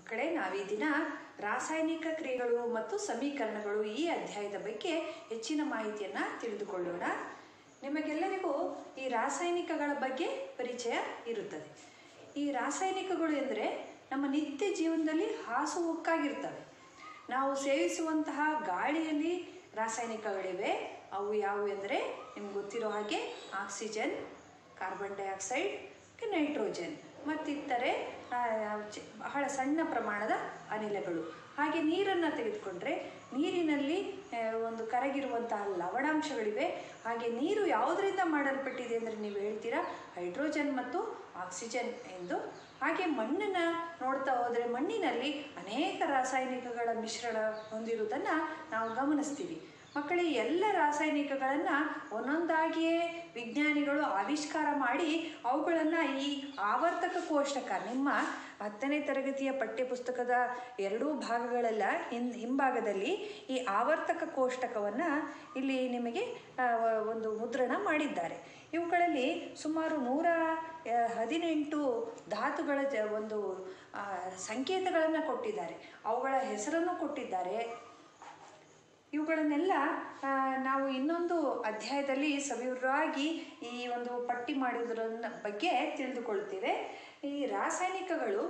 ಮಕ್ಕಳೇ ನಾವೀ ದಿನ ರಾಸಾಯನಿಕ ಕ್ರಿಯೆಗಳು ಮತ್ತು ಸಮೀಕರಣಗಳು ಈ ಅಧ್ಯಾಯದ ಬಗ್ಗೆ ಹೆಚ್ಚಿನ ಮಾಹಿತಿಯನ್ನು ತಿಳಿದುಕೊಳ್ಳೋಣ ನಿಮಗೆಲ್ಲರಿಗೂ ಈ ರಾಸಾಯನಿಕಗಳ ಬಗ್ಗೆ ಪರಿಚಯ ಇರುತ್ತದೆ ಈ ರಾಸಾಯನಿಕಗಳು ಎಂದರೆ ನಮ್ಮ ನಿತ್ಯ ಜೀವನದಲ್ಲಿ ಹಾಸುಹೊಕ್ಕಾಗಿರ್ತವೆ ನಾವು ಸೇವಿಸುವಂತಹ ಗಾಳಿಯಲ್ಲಿ ರಾಸಾಯನಿಕಗಳಿವೆ ಅವು ಯಾವುವು ಎಂದರೆ ನಿಮ್ಗೆ ಗೊತ್ತಿರೋ ಹಾಗೆ ಆಕ್ಸಿಜನ್ ಕಾರ್ಬನ್ ಡೈಆಕ್ಸೈಡ್ ನೈಟ್ರೋಜನ್ ಮತ್ತಿತರೆ ಆ, ಚ- ಬಹಳ ಸಣ್ಣ ಪ್ರಮಾಣದ ಅನಿಲಗಳು ಹಾಗೆ ನೀರನ್ನು ತೆಗೆದುಕೊಂಡ್ರೆ ನೀರಿನಲ್ಲಿ ಆ, ಒಂದು ಕರಗಿರುವಂತಹ ಲವಣಾಂಶಗಳಿವೆ ಹಾಗೆ ನೀರು ಯಾವುದರಿಂದ ಮಾಡಲ್ಪಟ್ಟಿದೆ ಅಂದರೆ ನೀವು ಹೇಳ್ತೀರಾ ಹೈಡ್ರೋಜನ್ ಮತ್ತು ಆಕ್ಸಿಜನ್ ಎಂದು ಹಾಗೆ ಮಣ್ಣನ್ನು ನೋಡ್ತಾ ಹೋದರೆ ಮಣ್ಣಿನಲ್ಲಿ ಅನೇಕ ರಾಸಾಯನಿಕಗಳ ಮಿಶ್ರಣ ಹೊಂದಿರುವುದನ್ನು ನಾವು ಗಮನಿಸ್ತೀವಿ ಮಕ್ಕಳೇ ಎಲ್ಲ ರಾಸಾಯನಿಕಗಳನ್ನು ಒಂದೊಂದಾಗಿಯೇ ವಿಜ್ಞಾನಿಗಳು ಆವಿಷ್ಕಾರ ಮಾಡಿ ಅವುಗಳನ್ನು ಈ ಆವರ್ತಕ ಕೋಷ್ಟಕ ನಿಮ್ಮ ಹತ್ತನೇ ತರಗತಿಯ ಪಠ್ಯಪುಸ್ತಕದ ಎರಡೂ ಭಾಗಗಳೆಲ್ಲ ಹಿಂ ಹಿಂಭಾಗದಲ್ಲಿ ಈ ಆವರ್ತಕ ಕೋಷ್ಟಕವನ್ನು ಇಲ್ಲಿ ನಿಮಗೆ ಆ, ಒಂದು ಮುದ್ರಣ ಮಾಡಿದ್ದಾರೆ ಇವುಗಳಲ್ಲಿ ಸುಮಾರು ನೂರ ಆ, ಹದಿನೆಂಟು ಧಾತುಗಳ ಜ ಒಂದು ಆ, ಸಂಕೇತಗಳನ್ನು ಕೊಟ್ಟಿದ್ದಾರೆ ಅವುಗಳ ಹೆಸರನ್ನು ಕೊಟ್ಟಿದ್ದಾರೆ ಇವುಗಳನ್ನೆಲ್ಲ ಆ, ನಾವು ಇನ್ನೊಂದು ಅಧ್ಯಾಯದಲ್ಲಿ ಸವಿವರವಾಗಿ ಈ ಒಂದು ಪಟ್ಟಿ ಮಾಡುವುದರ ಬಗ್ಗೆ ತಿಳಿದುಕೊಳ್ತೇವೆ ಈ ರಾಸಾಯನಿಕಗಳು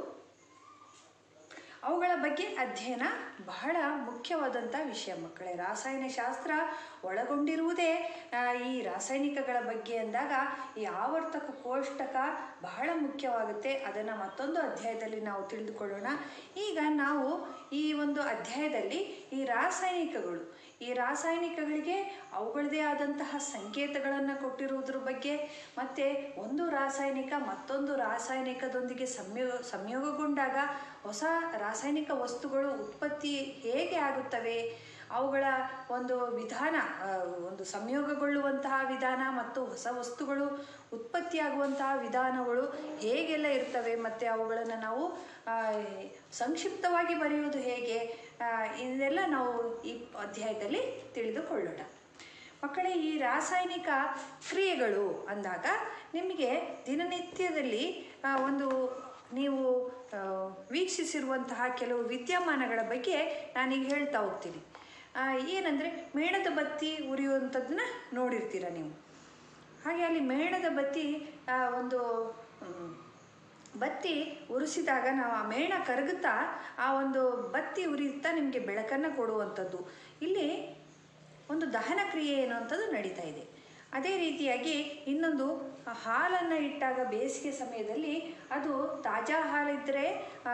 ಅವುಗಳ ಬಗ್ಗೆ ಅಧ್ಯಯನ ಬಹಳ ಮುಖ್ಯವಾದಂಥ ವಿಷಯ ಮಕ್ಕಳೇ ರಾಸಾಯನ ಶಾಸ್ತ್ರ ಒಳಗೊಂಡಿರುವುದೇ ಆ, ಈ ರಾಸಾಯನಿಕಗಳ ಬಗ್ಗೆ ಅಂದಾಗ ಈ ಆವರ್ತಕ ಕೋಷ್ಟಕ ಬಹಳ ಮುಖ್ಯವಾಗುತ್ತೆ ಅದನ್ನು ಮತ್ತೊಂದು ಅಧ್ಯಾಯದಲ್ಲಿ ನಾವು ತಿಳಿದುಕೊಳ್ಳೋಣ ಈಗ ನಾವು ಈ ಒಂದು ಅಧ್ಯಾಯದಲ್ಲಿ ಈ ರಾಸಾಯನಿಕಗಳು ಈ ರಾಸಾಯನಿಕಗಳಿಗೆ ಅವುಗಳದೇ ಆದಂತಹ ಸಂಕೇತಗಳನ್ನು ಕೊಟ್ಟಿರುವುದ್ರ ಬಗ್ಗೆ ಮತ್ತು ಒಂದು ರಾಸಾಯನಿಕ ಮತ್ತೊಂದು ರಾಸಾಯನಿಕದೊಂದಿಗೆ ಸಂಯೋಗ ಸಂಯೋಗಗೊಂಡಾಗ ಹೊಸ ರಾಸಾಯನಿಕ ವಸ್ತುಗಳು ಉತ್ಪತ್ತಿ ಹೇಗೆ ಆಗುತ್ತವೆ ಅವುಗಳ ಒಂದು ವಿಧಾನ ಆ, ಒಂದು ಸಂಯೋಗಗೊಳ್ಳುವಂತಹ ವಿಧಾನ ಮತ್ತು ಹೊಸ ವಸ್ತುಗಳು ಉತ್ಪತ್ತಿಯಾಗುವಂತಹ ವಿಧಾನಗಳು ಹೇಗೆಲ್ಲ ಇರ್ತವೆ ಮತ್ತು ಅವುಗಳನ್ನು ನಾವು ಆ, ಸಂಕ್ಷಿಪ್ತವಾಗಿ ಬರೆಯುವುದು ಹೇಗೆ ಆ, ಇದೆಲ್ಲ ನಾವು ಈ ಅಧ್ಯಾಯದಲ್ಲಿ ತಿಳಿದುಕೊಳ್ಳೋಣ ಮಕ್ಕಳೇ ಈ ರಾಸಾಯನಿಕ ಕ್ರಿಯೆಗಳು ಅಂದಾಗ ನಿಮಗೆ ದಿನನಿತ್ಯದಲ್ಲಿ ಆ, ಒಂದು ನೀವು ಆ, ವೀಕ್ಷಿಸಿರುವಂತಹ ಕೆಲವು ವಿದ್ಯಮಾನಗಳ ಬಗ್ಗೆ ನಾನೀಗ ಹೇಳ್ತಾ ಹೋಗ್ತೀನಿ ಆ, ಏನಂದರೆ ಮೇಣದ ಬತ್ತಿ ಉರಿಯುವಂಥದ್ದನ್ನ ನೋಡಿರ್ತೀರ ನೀವು ಹಾಗೆ ಅಲ್ಲಿ ಮೇಣದ ಬತ್ತಿ ಆ, ಒಂದು ಮ್, ಬತ್ತಿ ಉರಿಸಿದಾಗ ನಾವು ಆ ಮೇಣ ಕರಗುತ್ತಾ ಆ ಒಂದು ಬತ್ತಿ ಉರಿಯುತ್ತಾ ನಿಮಗೆ ಬೆಳಕನ್ನು ಕೊಡುವಂಥದ್ದು ಇಲ್ಲಿ ಒಂದು ದಹನ ಕ್ರಿಯೆ ಅನ್ನುವಂಥದ್ದು ನಡೀತಾ ಇದೆ ಅದೇ ರೀತಿಯಾಗಿ ಇನ್ನೊಂದು ಹಾಲನ್ನು ಇಟ್ಟಾಗ ಬೇಸಿಗೆ ಸಮಯದಲ್ಲಿ ಅದು ತಾಜಾ ಹಾಲಿದ್ದರೆ ಆ,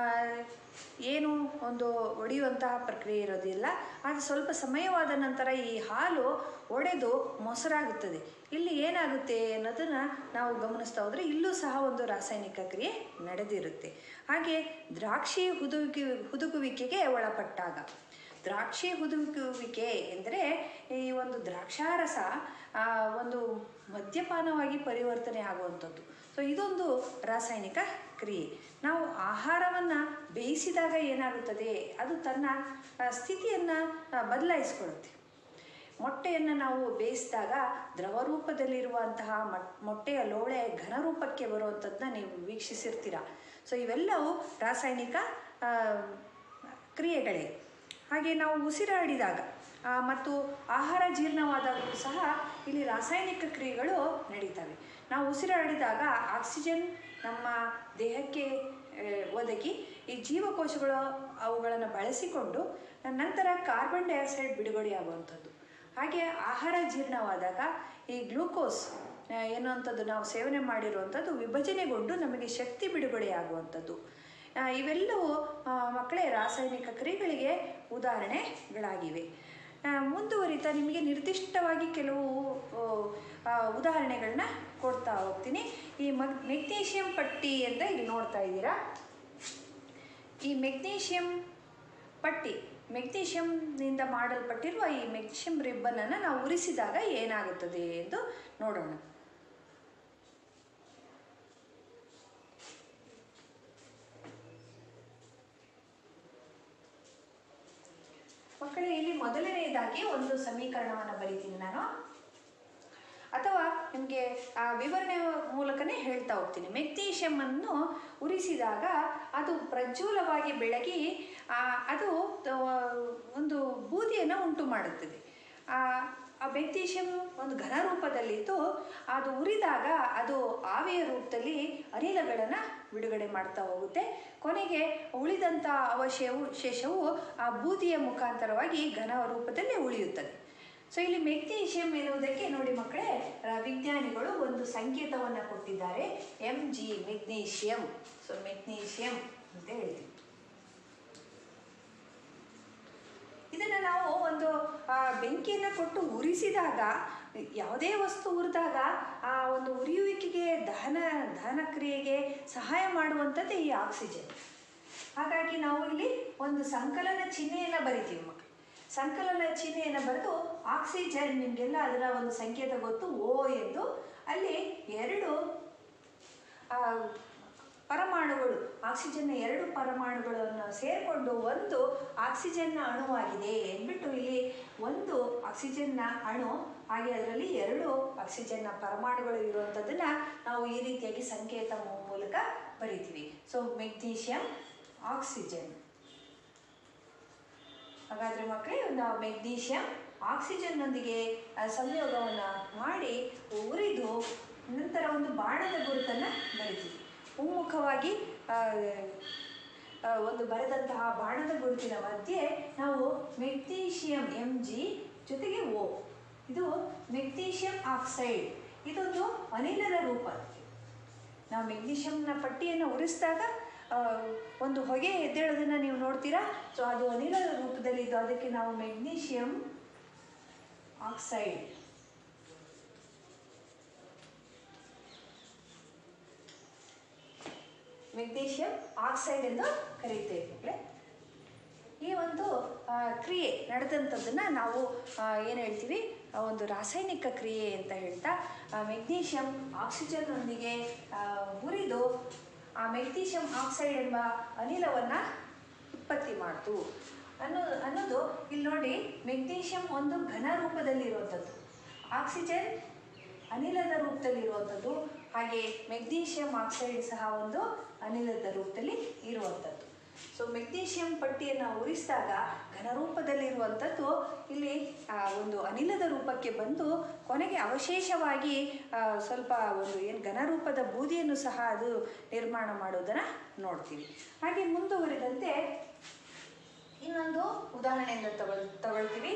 ಏನು ಒಂದು ಒಡೆಯುವಂತಹ ಪ್ರಕ್ರಿಯೆ ಇರೋದಿಲ್ಲ ಅದು ಸ್ವಲ್ಪ ಸಮಯವಾದ ನಂತರ ಈ ಹಾಲು ಒಡೆದು ಮೊಸರಾಗುತ್ತದೆ ಇಲ್ಲಿ ಏನಾಗುತ್ತೆ ಅನ್ನೋದನ್ನು ನಾವು ಗಮನಿಸ್ತಾ ಹೋದರೆ ಇಲ್ಲೂ ಸಹ ಒಂದು ರಾಸಾಯನಿಕ ಕ್ರಿಯೆ ನಡೆದಿರುತ್ತೆ ಹಾಗೆ ದ್ರಾಕ್ಷಿ ಹುದುಗಿ ಹುದುಗುವಿಕೆಗೆ ಒಳಪಟ್ಟಾಗ ದ್ರಾಕ್ಷಿ ಹುದುಗುವಿಕೆ ಎಂದರೆ ಈ ಒಂದು ದ್ರಾಕ್ಷಾರಸ ಆ, ಒಂದು ಮದ್ಯಪಾನವಾಗಿ ಪರಿವರ್ತನೆ ಆಗುವಂಥದ್ದು ಸೊ ಇದೊಂದು ರಾಸಾಯನಿಕ ಕ್ರಿಯೆ ನಾವು ಆಹಾರವನ್ನು ಬೇಯಿಸಿದಾಗ ಏನಾಗುತ್ತದೆ ಅದು ತನ್ನ ಆ, ಸ್ಥಿತಿಯನ್ನು ಆ, ಬದಲಾಯಿಸ್ಕೊಳ್ಳುತ್ತೆ ಮೊಟ್ಟೆಯನ್ನು ನಾವು ಬೇಯಿಸಿದಾಗ ದ್ರವ ರೂಪದಲ್ಲಿರುವಂತಹ ಮಟ್ ಮೊಟ್ಟೆಯ ಲೋಳೆ ಘನರೂಪಕ್ಕೆ ಬರುವಂಥದ್ದನ್ನ ನೀವು ವೀಕ್ಷಿಸಿರ್ತೀರ ಸೊ ಇವೆಲ್ಲವೂ ರಾಸಾಯನಿಕ ಆ, ಕ್ರಿಯೆಗಳೇ ಹಾಗೆ ನಾವು ಉಸಿರಾಡಿದಾಗ ಆ, ಮತ್ತು ಆಹಾರ ಜೀರ್ಣವಾದಾಗಲೂ ಸಹ ಇಲ್ಲಿ ರಾಸಾಯನಿಕ ಕ್ರಿಯೆಗಳು ನಡೀತವೆ ನಾವು ಉಸಿರಾಡಿದಾಗ ಆಕ್ಸಿಜನ್ ನಮ್ಮ ದೇಹಕ್ಕೆ ಆ, ಒದಗಿ ಈ ಜೀವಕೋಶಗಳು ಅವುಗಳನ್ನು ಬಳಸಿಕೊಂಡು ನಂತರ ಕಾರ್ಬನ್ ಡೈಆಕ್ಸೈಡ್ ಬಿಡುಗಡೆಯಾಗುವಂಥದ್ದು ಹಾಗೆ ಆಹಾರ ಜೀರ್ಣವಾದಾಗ ಈ ಗ್ಲೂಕೋಸ್ ಆ, ಎನ್ನುವಂಥದ್ದು ನಾವು ಸೇವನೆ ಮಾಡಿರುವಂಥದ್ದು ವಿಭಜನೆಗೊಂಡು ನಮಗೆ ಶಕ್ತಿ ಬಿಡುಗಡೆಯಾಗುವಂಥದ್ದು ಆ, ಇವೆಲ್ಲವೂ ಆ, ಮಕ್ಕಳೇ ರಾಸಾಯನಿಕ ಕ್ರಿಯೆಗಳಿಗೆ ಉದಾಹರಣೆಗಳಾಗಿವೆ ಆ, ಮುಂದುವರಿತಾ ನಿಮಗೆ ನಿರ್ದಿಷ್ಟವಾಗಿ ಕೆಲವು ಆ, ಆ, ಉದಾಹರಣೆಗಳನ್ನ ಕೊಡ್ತಾ ಹೋಗ್ತೀನಿ ಈ ಮಗ್ ಮೆಗ್ನೀಷಿಯಂ ಪಟ್ಟಿ ಅಂತ ಇಲ್ಲಿ ನೋಡ್ತಾ ಇದ್ದೀರಾ ಈ ಮೆಗ್ನೀಷಿಯಂ ಪಟ್ಟಿ ಮೆಗ್ನೀಷಿಯಂನಿಂದ ಮಾಡಲ್ಪಟ್ಟಿರುವ ಈ ಮೆಗ್ನೀಷಿಯಂ ರಿಬ್ಬನನ್ನು ನಾವು ಉರಿಸಿದಾಗ ಏನಾಗುತ್ತದೆ ಎಂದು ನೋಡೋಣ ಮಕ್ಕಳೇ ಇಲ್ಲಿ ಮೊದಲನೆಯದಾಗಿ ಒಂದು ಸಮೀಕರಣವನ್ನು ಬರೀತೀನಿ ನಾನು ಅಥವಾ ನಿಮ್ಮ ನಿಮಗೆ ಆ ವಿವರಣೆ ಮೂಲಕನೇ ಹೇಳ್ತಾ ಹೋಗ್ತೀನಿ ಮೆಗ್ನೀಷಿಯಮ್ ಅನ್ನು ಉರಿಸಿದಾಗ ಅದು ಪ್ರಜ್ವಲವಾಗಿ ಬೆಳಗಿ ಆ, ಅದು ತ- ಒಂದು ಬೂದಿಯನ್ನು ಉಂಟು ಮಾಡುತ್ತದೆ ಆ ಆ ಮೆಗ್ನೀಷಿಯಂ ಒಂದು ಘನ ರೂಪದಲ್ಲಿದ್ದು ಅದು ಉರಿದಾಗ ಅದು ಆವಿಯ ರೂಪದಲ್ಲಿ ಅನಿಲಗಳನ್ನು ಬಿಡುಗಡೆ ಮಾಡ್ತಾ ಹೋಗುತ್ತೆ ಕೊನೆಗೆ ಉಳಿದಂಥ ಅವಶೇವು ಶೇಷವು ಆ ಬೂದಿಯ ಮುಖಾಂತರವಾಗಿ ಘನ ರೂಪದಲ್ಲಿ ಉಳಿಯುತ್ತದೆ ಸೊ ಇಲ್ಲಿ ಮೆಗ್ನೀಷಿಯಂ ಎನ್ನುವುದಕ್ಕೆ ನೋಡಿ ಮಕ್ಕಳೇ ಆ, ವಿಜ್ಞಾನಿಗಳು ಒಂದು ಸಂಕೇತವನ್ನು ಕೊಟ್ಟಿದ್ದಾರೆ M G magnesium so magnesium ಅಂತ ಹೇಳ್ತೀವಿ ಇದನ್ನು ನಾವು ಒಂದು ಆ, ಬೆಂಕಿಯನ್ನು ಕೊಟ್ಟು ಉರಿಸಿದಾಗ ಯಾವುದೇ ವಸ್ತು ಉರಿದಾಗ ಆ ಒಂದು ಉರಿಯುವಿಕೆಗೆ ದಹನ ದಹನ ಕ್ರಿಯೆಗೆ ಸಹಾಯ ಮಾಡುವಂಥದ್ದು ಈ ಆಕ್ಸಿಜನ್ ಹಾಗಾಗಿ ನಾವು ಇಲ್ಲಿ ಒಂದು ಸಂಕಲನ ಚಿಹ್ನೆಯನ್ನು ಬರಿತೀವಿ ಮಕ್ಕಳು ಸಂಕಲನ ಚಿಹ್ನೆಯನ್ನು ಬರೆದು ಆಕ್ಸಿಜನ್ ನಿಮಗೆಲ್ಲ ಅದರ ಒಂದು ಸಂಕೇತ ಗೊತ್ತು ಓ ಎಂದು ಅಲ್ಲಿ ಎರಡು ಆ, ಪರಮಾಣುಗಳು ಆಕ್ಸಿಜನ್ನ ಎರಡು ಪರಮಾಣುಗಳನ್ನು ಸೇರಿಕೊಂಡು ಒಂದು ಆಕ್ಸಿಜನ್ನ ಅಣುವಾಗಿದೆ ಎಂದ್ಬಿಟ್ಟು ಇಲ್ಲಿ ಒಂದು ಆಕ್ಸಿಜನ್ನ ಅಣು ಹಾಗೆ ಅದರಲ್ಲಿ ಎರಡು ಆಕ್ಸಿಜನ್ನ ಪರಮಾಣುಗಳು ಇರುವಂಥದ್ದನ್ನು ನಾವು ಈ ರೀತಿಯಾಗಿ ಸಂಕೇತ ಮೂ- ಮೂಲಕ ಬರಿತೀವಿ ಸೊ ಮೆಗ್ನೀಷಿಯಂ ಆಕ್ಸಿಜನ್ ಹಾಗಾದರೆ ಮಕ್ಕಳೇ ನಾವು ಮೆಗ್ನೀಷಿಯಂ ಆಕ್ಸಿಜನ್ನೊಂದಿಗೆ ಆ, ಸಂಯೋಗವನ್ನು ಮಾಡಿ ಉರಿದು ನಂತರ ಒಂದು ಬಾಣದ ಗುರುತನ್ನು ಬರಿತೀವಿ ಉಮ್ಮುಖವಾಗಿ ಆ, ಆ, ಒಂದು ಬರೆದಂತಹ ಬಾಣದ ಗುರುತಿನ ಮಧ್ಯೆ ನಾವು ಮೆಗ್ನೀಷಿಯಂ ಎಂ ಜಿ ಜೊತೆಗೆ ಓ ಇದು ಮೆಗ್ನೀಷಿಯಂ ಆಕ್ಸೈಡ್ ಇದೊಂದು ಅನಿಲದ ರೂಪ ನಾವು ಮೆಗ್ನೀಷಿಯಂನ ಪಟ್ಟಿಯನ್ನು ಉರಿಸಿದಾಗ ಆ, ಒಂದು ಹೊಗೆ ಎದ್ದೇಳೋದನ್ನು ನೀವು ನೋಡ್ತೀರಾ ಸೊ ಅದು ಅನಿಲದ ರೂಪದಲ್ಲಿದ್ದು ಅದಕ್ಕೆ ನಾವು ಮೆಗ್ನೀಷಿಯಂ ಆಕ್ಸೈಡ್ ಮೆಗ್ನೀಷಿಯಂ ಆಕ್ಸೈಡ್ ಎಂದು ಕರೀತೇವೆ ಮಕ್ಕಳೇ ಈ ಒಂದು ಆ, ಕ್ರಿಯೆ ನಡೆದಂಥದ್ದನ್ನು ನಾವು ಏನು ಹೇಳ್ತೀವಿ ಆ ಒಂದು ರಾಸಾಯನಿಕ ಕ್ರಿಯೆ ಅಂತ ಹೇಳ್ತಾ ಆ, ಮೆಗ್ನೀಷಿಯಂ ಆಕ್ಸಿಜನ್ನೊಂದಿಗೆ ಆ, ಹುರಿದು ಆ ಮೆಗ್ನೀಷಿಯಂ ಆಕ್ಸೈಡ್ ಎಂಬ ಅನಿಲವನ್ನು ಉತ್ಪತ್ತಿ ಮಾಡ್ತು ಅನ್ನೋ ಅನ್ನೋದು ಇಲ್ಲಿ ನೋಡಿ ಮೆಗ್ನೀಷಿಯಂ ಒಂದು ಘನ ರೂಪದಲ್ಲಿರುವಂಥದ್ದು ಆಕ್ಸಿಜನ್ ಅನಿಲದ ರೂಪದಲ್ಲಿರುವಂಥದ್ದು ಹಾಗೆ ಮೆಗ್ನೀಷಿಯಂ ಆಕ್ಸೈಡ್ ಸಹ ಒಂದು ಅನಿಲದ ರೂಪದಲ್ಲಿ ಇರುವಂಥದ್ದು ಸೊ ಮೆಗ್ನೀಷಿಯಂ ಪಟ್ಟಿಯನ್ನು ಉರಿಸಿದಾಗ ಘನರೂಪದಲ್ಲಿರುವಂಥದ್ದು ಇಲ್ಲಿ ಆ, ಒಂದು ಅನಿಲದ ರೂಪಕ್ಕೆ ಬಂದು ಕೊನೆಗೆ ಅವಶೇಷವಾಗಿ ಆ, ಸ್ವಲ್ಪ ಒಂದು ಏನು ಘನರೂಪದ ಬೂದಿಯನ್ನು ಸಹ ಅದು ನಿರ್ಮಾಣ ಮಾಡೋದನ್ನು ನೋಡ್ತೀವಿ ಹಾಗೆ ಮುಂದುವರಿದಂತೆ ಇನ್ನೊಂದು ಉದಾಹರಣೆಯಿಂದ ತಗೊಳ್ ತಗೊಳ್ತೀವಿ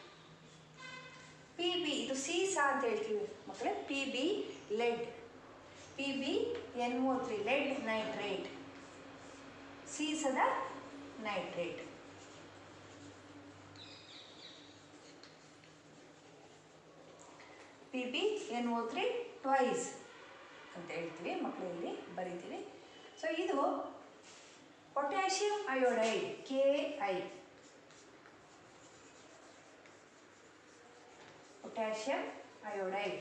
ಪಿ ಬಿ ಇದು ಸೀಸಾ ಅಂತ ಹೇಳ್ತೀವಿ ಮಕ್ಕಳೇ P B lead P B N O three lead nitrate ಸೀಸದ nitrate P B N O three twice ಅಂತ ಹೇಳ್ತೀವಿ ಮಕ್ಕಳಲ್ಲಿ ಬರೀತೀವಿ ಸೊ ಇದು potassium iodide K I potassium iodide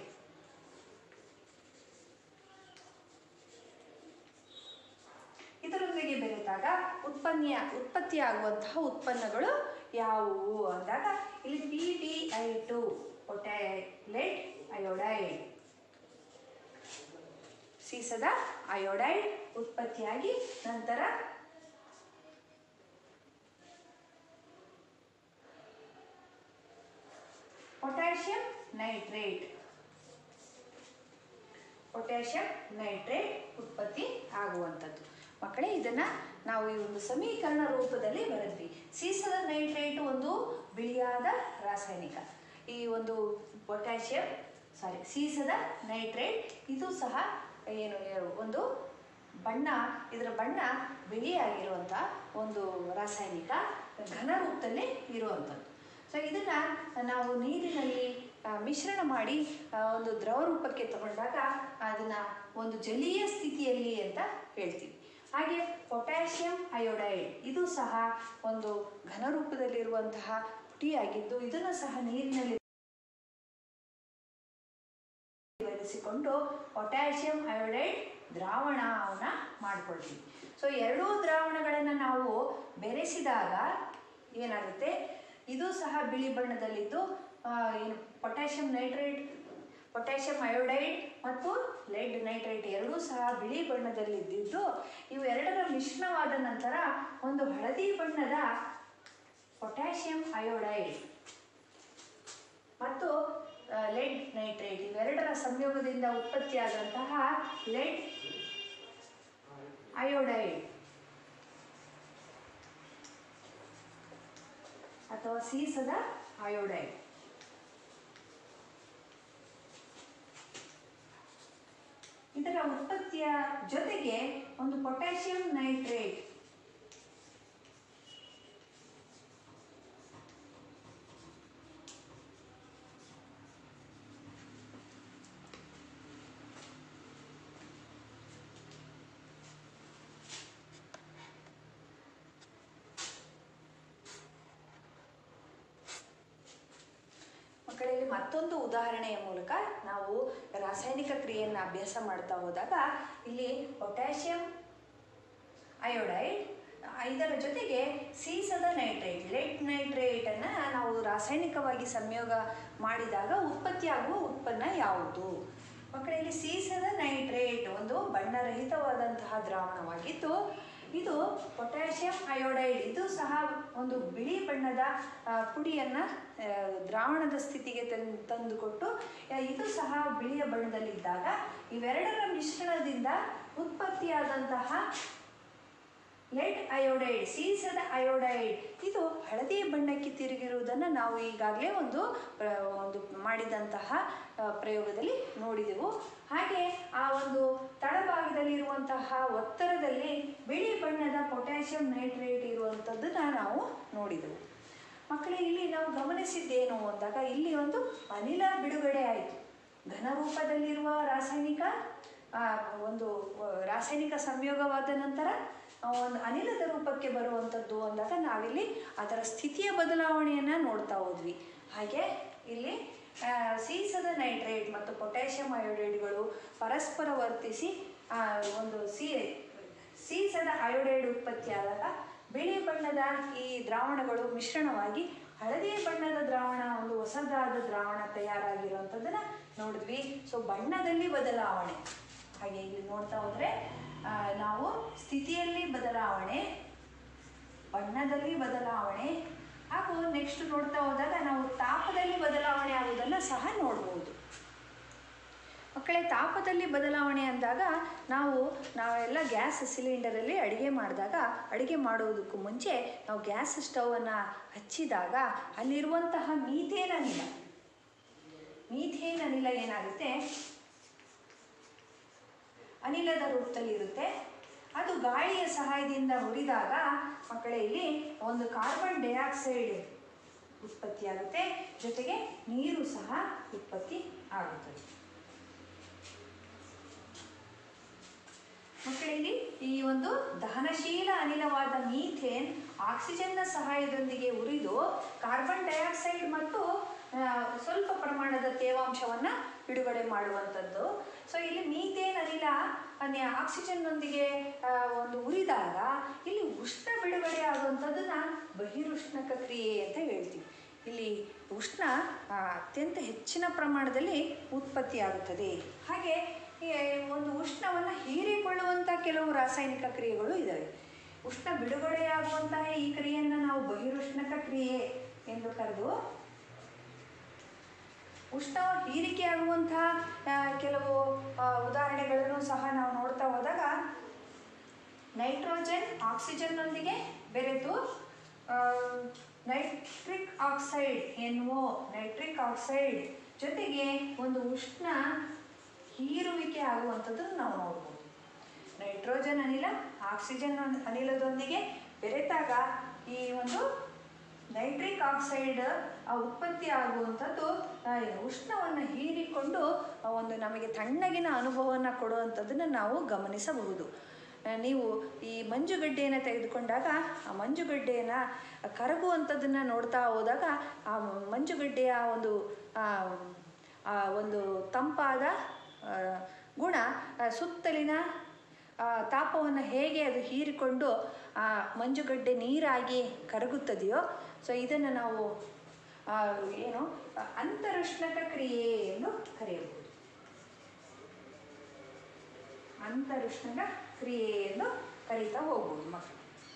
ಇದರೊಂದಿಗೆ ಬೆರೆತಾಗ ಉತ್ಪನ್ನ ಉತ್ಪತ್ತಿಯಾಗುವಂತಹ ಉತ್ಪನ್ನಗಳು ಯಾವುವು ಅಂದಾಗ ಇಲ್ಲಿ ಪಿ ಡಿ ಐ ಟು ಪೊಟ್ಯಾಲೆಟ್ ಅಯೋಡೈಡ್ ಸೀಸದ ಅಯೋಡೈಡ್ ಉತ್ಪತ್ತಿಯಾಗಿ ನಂತರ ಪೊಟ್ಯಾಷಿಯಂ ನೈಟ್ರೇಟ್ ಪೊಟ್ಯಾಷಿಯಂ ನೈಟ್ರೇಟ್ ಉತ್ಪತ್ತಿ ಆಗುವಂಥದ್ದು ಮಕ್ಕಳೇ ಇದನ್ನು ನಾವು ಈ ಒಂದು ಸಮೀಕರಣ ರೂಪದಲ್ಲಿ ಬರೆದ್ವಿ ಸೀಸದ ನೈಟ್ರೇಟ್ ಒಂದು ಬಿಳಿಯಾದ ರಾಸಾಯನಿಕ ಈ ಒಂದು ಪೊಟ್ಯಾಷಿಯಂ ಸಾರಿ ಸೀಸದ ನೈಟ್ರೇಟ್ ಇದು ಸಹ ಏನು ಏನು ಒಂದು ಬಣ್ಣ ಇದರ ಬಣ್ಣ ಬಿಳಿಯಾಗಿರುವಂಥ ಒಂದು ರಾಸಾಯನಿಕ ಘನ ರೂಪದಲ್ಲಿ ಇರುವಂಥದ್ದು ಸೊ ಇದನ್ನು ನಾವು ನೀರಿನಲ್ಲಿ ಆ, ಮಿಶ್ರಣ ಮಾಡಿ ಆ, ಒಂದು ದ್ರವ ರೂಪಕ್ಕೆ ತಗೊಂಡಾಗ ಅದನ್ನು ಒಂದು ಜಲೀಯ ಸ್ಥಿತಿಯಲ್ಲಿ ಅಂತ ಹೇಳ್ತೀವಿ ಹಾಗೆ ಪೊಟ್ಯಾಷಿಯಂ ಅಯೋಡೈಡ್ ಇದು ಸಹ ಒಂದು ಘನ ರೂಪದಲ್ಲಿರುವಂತಹ ಪುಟಿಯಾಗಿದ್ದು ಇದನ್ನು ಸಹ ನೀರಿನಲ್ಲಿ ಬೆರೆಸಿಕೊಂಡು ಪೊಟ್ಯಾಷಿಯಂ ಅಯೋಡೈಡ್ ದ್ರಾವಣವನ್ನು ಮಾಡ್ಕೊಳ್ತೀವಿ ಸೊ ಎರಡೂ ದ್ರಾವಣಗಳನ್ನು ನಾವು ಬೆರೆಸಿದಾಗ ಏನಾಗುತ್ತೆ ಇದು ಸಹ ಬಿಳಿ ಬಣ್ಣದಲ್ಲಿದ್ದು ಆ, ಏನು ಪೊಟ್ಯಾಷಿಯಂ ನೈಟ್ರೇಟ್ ಪೊಟ್ಯಾಷಿಯಂ ಅಯೋಡೈಡ್ ಮತ್ತು ಲೆಡ್ ನೈಟ್ರೈಟ್ ಎರಡೂ ಸಹ ಬಿಳಿ ಬಣ್ಣದಲ್ಲಿದ್ದಿದ್ದು ಇವೆರಡರ ಮಿಶ್ರಣವಾದ ನಂತರ ಒಂದು ಹಳದಿ ಬಣ್ಣದ ಪೊಟ್ಯಾಷಿಯಂ ಅಯೋಡೈಡ್ ಮತ್ತು ಲೆಡ್ ನೈಟ್ರೈಟ್ ಇವೆರಡರ ಸಂಯೋಗದಿಂದ ಉತ್ಪತ್ತಿಯಾದಂತಹ ಲೆಡ್ ಅಯೋಡೈಡ್ ಅಥವಾ ಸೀಸದ ಅಯೋಡೈಡ್ ಇದರ ಉತ್ಪತ್ತಿಯ ಜೊತೆಗೆ ಒಂದು ಪೊಟ್ಯಾಷಿಯಂ ನೈಟ್ರೇಟ್ ಮಕ್ಕಳಲ್ಲಿ ಮತ್ತೊಂದು ಉದಾಹರಣೆಯ ಮೂಲಕ ನಾವು ರಾಸಾಯನಿಕ ಕ್ರಿಯೆಯನ್ನು ಅಭ್ಯಾಸ ಮಾಡ್ತಾ ಹೋದಾಗ ಇಲ್ಲಿ ಪೊಟ್ಯಾಷಿಯಂ ಅಯೋಡೈಡ್ ಇದರ ಜೊತೆಗೆ ಸೀಸದ ನೈಟ್ರೇಟ್ ಲೆಡ್ ನೈಟ್ರೇಟನ್ನು ನಾವು ರಾಸಾಯನಿಕವಾಗಿ ಸಂಯೋಗ ಮಾಡಿದಾಗ ಉತ್ಪತ್ತಿಯಾಗುವ ಉತ್ಪನ್ನ ಯಾವುದು ಮಕ್ಕಳಲ್ಲಿ ಸೀಸದ ನೈಟ್ರೇಟ್ ಒಂದು ಬಣ್ಣರಹಿತವಾದಂತಹ ದ್ರಾವಣವಾಗಿದ್ದು ಇದು ಪೊಟ್ಯಾಷಿಯಂ ಅಯೋಡೈಡ್ ಇದು ಸಹ ಒಂದು ಬಿಳಿ ಬಣ್ಣದ ಆ, ಪುಡಿಯನ್ನು ಆ, ದ್ರಾವಣದ ಸ್ಥಿತಿಗೆ ತಂದು ತಂದುಕೊಟ್ಟು ಆ, ಇದು ಸಹ ಬಿಳಿಯ ಬಣ್ಣದಲ್ಲಿದ್ದಾಗ ಇವೆರಡರ ಮಿಶ್ರಣದಿಂದ ಉತ್ಪತ್ತಿಯಾದಂತಹ ಲೆಡ್ ಅಯೋಡೈಡ್ ಸೀಸದ ಅಯೋಡೈಡ್ ಇದು ಹಳದಿ ಬಣ್ಣಕ್ಕೆ ತಿರುಗಿರುವುದನ್ನು ನಾವು ಈಗಾಗಲೇ ಒಂದು ಪ್ರ- ಒಂದು ಮಾಡಿದಂತಹ ಆ, ಪ್ರಯೋಗದಲ್ಲಿ ನೋಡಿದೆವು ಹಾಗೆ ಆ ಒಂದು ತಳಭಾಗದಲ್ಲಿರುವಂತಹ ಒತ್ತರದಲ್ಲಿ ಬಿಳಿ ಬಣ್ಣದ ಪೊಟ್ಯಾಷಿಯಂ ನೈಟ್ರೇಟ್ ಇರುವಂಥದ್ದನ್ನು ನಾವು ನೋಡಿದೆವು ಮಕ್ಕಳೇ ಇಲ್ಲಿ ನಾವು ಗಮನಿಸಿದ್ದೇನು ಅಂದಾಗ ಇಲ್ಲಿ ಒಂದು ಅನಿಲ ಬಿಡುಗಡೆ ಆಯಿತು ಘನರೂಪದಲ್ಲಿರುವ ರಾಸಾಯನಿಕ ಆ, ಒಂದು ಆ, ರಾಸಾಯನಿಕ ಸಂಯೋಗವಾದ ನಂತರ ಆ, ಒಂದು ಅನಿಲದ ರೂಪಕ್ಕೆ ಬರುವಂಥದ್ದು ಅಂದಾಗ ನಾವಿಲ್ಲಿ ಅದರ ಸ್ಥಿತಿಯ ಬದಲಾವಣೆಯನ್ನು ನೋಡ್ತಾ ಹೋದ್ವಿ ಹಾಗೆ ಇಲ್ಲಿ ಆ, ಸೀಸದ ನೈಟ್ರೇಟ್ ಮತ್ತು ಪೊಟ್ಯಾಷಿಯಂ ಅಯೋಡೈಡ್ಗಳು ಪರಸ್ಪರ ವರ್ತಿಸಿ ಆ, ಒಂದು ಸಿ ಸೀಸದ ಅಯೋಡೈಡ್ ಉತ್ಪತ್ತಿಯಾದಾಗ ಬಿಳಿ ಬಣ್ಣದ ಈ ದ್ರಾವಣಗಳು ಮಿಶ್ರಣವಾಗಿ ಹಳದಿ ಬಣ್ಣದ ದ್ರಾವಣ ಒಂದು ಹೊಸದಾದ ದ್ರಾವಣ ತಯಾರಾಗಿರುವಂಥದ್ದನ್ನು ನೋಡಿದ್ವಿ ಸೊ ಬಣ್ಣದಲ್ಲಿ ಬದಲಾವಣೆ ಹಾಗೆ ಇಲ್ಲಿ ನೋಡ್ತಾ ಹೋದರೆ ಆ, ನಾವು ಸ್ಥಿತಿಯಲ್ಲಿ ಬದಲಾವಣೆ ಬಣ್ಣದಲ್ಲಿ ಬದಲಾವಣೆ ಹಾಗೂ ನೆಕ್ಸ್ಟ್ ನೋಡ್ತಾ ಹೋದಾಗ ನಾವು ತಾಪದಲ್ಲಿ ಬದಲಾವಣೆ ಆಗುವುದನ್ನು ಸಹ ನೋಡ್ಬೋದು ಮಕ್ಕಳೇ ತಾಪದಲ್ಲಿ ಬದಲಾವಣೆ ಅಂದಾಗ ನಾವು ನಾವೆಲ್ಲ ಗ್ಯಾಸ್ ಸಿಲಿಂಡರಲ್ಲಿ ಅಡುಗೆ ಮಾಡಿದಾಗ ಅಡುಗೆ ಮಾಡುವುದಕ್ಕೂ ಮುಂಚೆ ನಾವು ಗ್ಯಾಸ್ ಸ್ಟವನ್ನು ಹಚ್ಚಿದಾಗ ಅಲ್ಲಿರುವಂತಹ ಮೀಥೇನ್ ಅನಿಲ ಮೀಥೇನ್ ಅನಿಲ ಏನಾಗುತ್ತೆ ಅನಿಲದ ರೂಪದಲ್ಲಿರುತ್ತೆ ಅದು ಗಾಳಿಯ ಸಹಾಯದಿಂದ ಹುರಿದಾಗ ಮಕ್ಕಳೇ ಇಲ್ಲಿ ಒಂದು ಕಾರ್ಬನ್ ಡೈಆಕ್ಸೈಡ್ ಉತ್ಪತ್ತಿಯಾಗುತ್ತೆ ಜೊತೆಗೆ ನೀರು ಸಹ ಉತ್ಪತ್ತಿ ಆಗುತ್ತದೆ ಮಕ್ಕಳಿಲ್ಲಿ ಈ ಒಂದು ದಹನಶೀಲ ಅನಿಲವಾದ ಮೀಥೇನ್ ಆಕ್ಸಿಜನ್ನ ಸಹಾಯದೊಂದಿಗೆ ಉರಿದು ಕಾರ್ಬನ್ ಡೈಆಕ್ಸೈಡ್ ಮತ್ತು ಆ, ಸ್ವಲ್ಪ ಪ್ರಮಾಣದ ತೇವಾಂಶವನ್ನು ಬಿಡುಗಡೆ ಮಾಡುವಂಥದ್ದು ಸೊ ಇಲ್ಲಿ ಮೀಥೇನ್ ಅನಿಲ ಅನ್ಯ ಆಕ್ಸಿಜನ್ನೊಂದಿಗೆ ಆ, ಒಂದು ಉರಿದಾಗ ಇಲ್ಲಿ ಉಷ್ಣ ಬಿಡುಗಡೆ ಆಗುವಂಥದ್ದನ್ನ ಬಹಿರುಷ್ಣಕ ಕ್ರಿಯೆ ಅಂತ ಹೇಳ್ತೀವಿ ಇಲ್ಲಿ ಉಷ್ಣ ಆ, ಅತ್ಯಂತ ಹೆಚ್ಚಿನ ಪ್ರಮಾಣದಲ್ಲಿ ಉತ್ಪತ್ತಿಯಾಗುತ್ತದೆ ಹಾಗೆ ಈ ಒಂದು ಉಷ್ಣವನ್ನು ಹೀರಿಕೊಳ್ಳುವಂಥ ಕೆಲವು ರಾಸಾಯನಿಕ ಕ್ರಿಯೆಗಳು ಇದ್ದಾವೆ ಉಷ್ಣ ಬಿಡುಗಡೆಯಾಗುವಂತಹ ಈ ಕ್ರಿಯೆಯನ್ನು ನಾವು ಬಹಿರುಷ್ಣಕ ಕ್ರಿಯೆ ಎಂದು ಕರೆದು ಉಷ್ಣ ಹೀರಿಕೆಯಾಗುವಂತಹ ಆ, ಕೆಲವು ಆ, ಉದಾಹರಣೆಗಳನ್ನು ಸಹ ನಾವು ನೋಡ್ತಾ ಹೋದಾಗ ನೈಟ್ರೋಜನ್ ಆಕ್ಸಿಜನ್ನೊಂದಿಗೆ ಬೆರೆತು ಆ, ನೈಟ್ರಿಕ್ ಆಕ್ಸೈಡ್ ಎನ್ನುವ ನೈಟ್ರಿಕ್ ಆಕ್ಸೈಡ್ ಜೊತೆಗೆ ಒಂದು ಉಷ್ಣ ಹೀರುವಿಕೆ ಆಗುವಂಥದ್ದನ್ನು ನಾವು ನೋಡ್ಬೋದು ನೈಟ್ರೋಜನ್ ಅನಿಲ ಆಕ್ಸಿಜನ್ ಅನ್- ಅನಿಲದೊಂದಿಗೆ ಬೆರೆತಾಗ ಈ ಒಂದು ನೈಟ್ರಿಕ್ ಆಕ್ಸೈಡ್ ಆ ಉತ್ಪತ್ತಿ ಆಗುವಂಥದ್ದು ಆ, ಉಷ್ಣವನ್ನು ಹೀರಿಕೊಂಡು ಆ ಒಂದು ನಮಗೆ ತಣ್ಣಗಿನ ಅನುಭವವನ್ನು ಕೊಡುವಂಥದ್ದನ್ನು ನಾವು ಗಮನಿಸಬಹುದು ಆ, ನೀವು ಈ ಮಂಜುಗಡ್ಡೆಯನ್ನು ತೆಗೆದುಕೊಂಡಾಗ ಆ ಮಂಜುಗಡ್ಡೆಯನ್ನು ಕರಗುವಂಥದ್ದನ್ನು ನೋಡ್ತಾ ಹೋದಾಗ ಆ ಮಂಜುಗಡ್ಡೆಯ ಒಂದು ಆ, ಆ ಒಂದು ತಂಪಾದ ಆ, ಗುಣ ಆ, ಸುತ್ತಲಿನ ತಾಪವನ್ನು ಹೇಗೆ ಅದು ಹೀರಿಕೊಂಡು ಆ ಮಂಜುಗಡ್ಡೆ ನೀರಾಗಿ ಕರಗುತ್ತದೆಯೋ ಸೊ ಇದನ್ನು ನಾವು ಆ, ಏನು ಆ, ಅಂತರುಷ್ಣಕ ಕ್ರಿಯೆ ಎಂದು ಕರೆಯಬಹುದು ಅಂತರುಷ್ಣಕ ಕ್ರಿಯೆ ಎಂದು ಕರೀತಾ ಹೋಗ್ಬೋದು ಮಕ್ಕಳು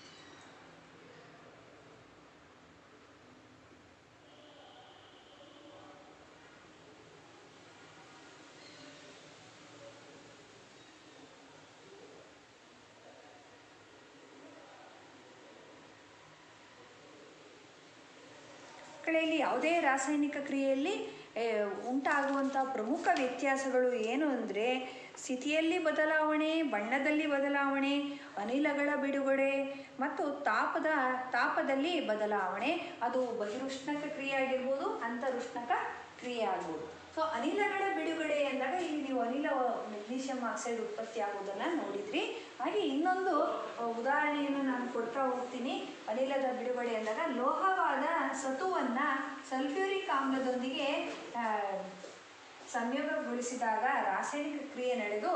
ಮಕ್ಕಳಲ್ಲಿ ಯಾವುದೇ ರಾಸಾಯನಿಕ ಕ್ರಿಯೆಯಲ್ಲಿ ಏ, ಉಂಟಾಗುವಂಥ ಪ್ರಮುಖ ವ್ಯತ್ಯಾಸಗಳು ಏನು ಅಂದರೆ ಸ್ಥಿತಿಯಲ್ಲಿ ಬದಲಾವಣೆ ಬಣ್ಣದಲ್ಲಿ ಬದಲಾವಣೆ ಅನಿಲಗಳ ಬಿಡುಗಡೆ ಮತ್ತು ತಾಪದ ತಾಪದಲ್ಲಿ ಬದಲಾವಣೆ ಅದು ಬಹಿರುಷ್ಣಕ ಕ್ರಿಯೆ ಆಗಿರ್ಬೋದು ಅಂತರುಷ್ಣಕ ಕ್ರಿಯೆ ಆಗ್ಬೋದು ಸೊ ಅನಿಲಗಳ ಬಿಡುಗಡೆ ಎಂದಾಗ ಇಲ್ಲಿ ನೀವು ಅನಿಲ ಮೆಗ್ನೀಷಿಯಂ ಆಕ್ಸೈಡ್ ಉತ್ಪತ್ತಿ ಆಗುವುದನ್ನು ನೋಡಿದ್ರಿ ಹಾಗೆ ಇನ್ನೊಂದು ಆ, ಉದಾಹರಣೆಯನ್ನು ನಾನು ಕೊಡ್ತಾ ಹೋಗ್ತೀನಿ ಅನಿಲದ ಬಿಡುಗಡೆ ಎಂದಾಗ ಲೋಹವಾದ ಸತುವನ್ನು ಸಲ್ಫ್ಯೂರಿಕ್ ಆಮ್ಲದೊಂದಿಗೆ ಆ, ಸಂಯೋಗಗೊಳಿಸಿದಾಗ ರಾಸಾಯನಿಕ ಕ್ರಿಯೆ ನಡೆದು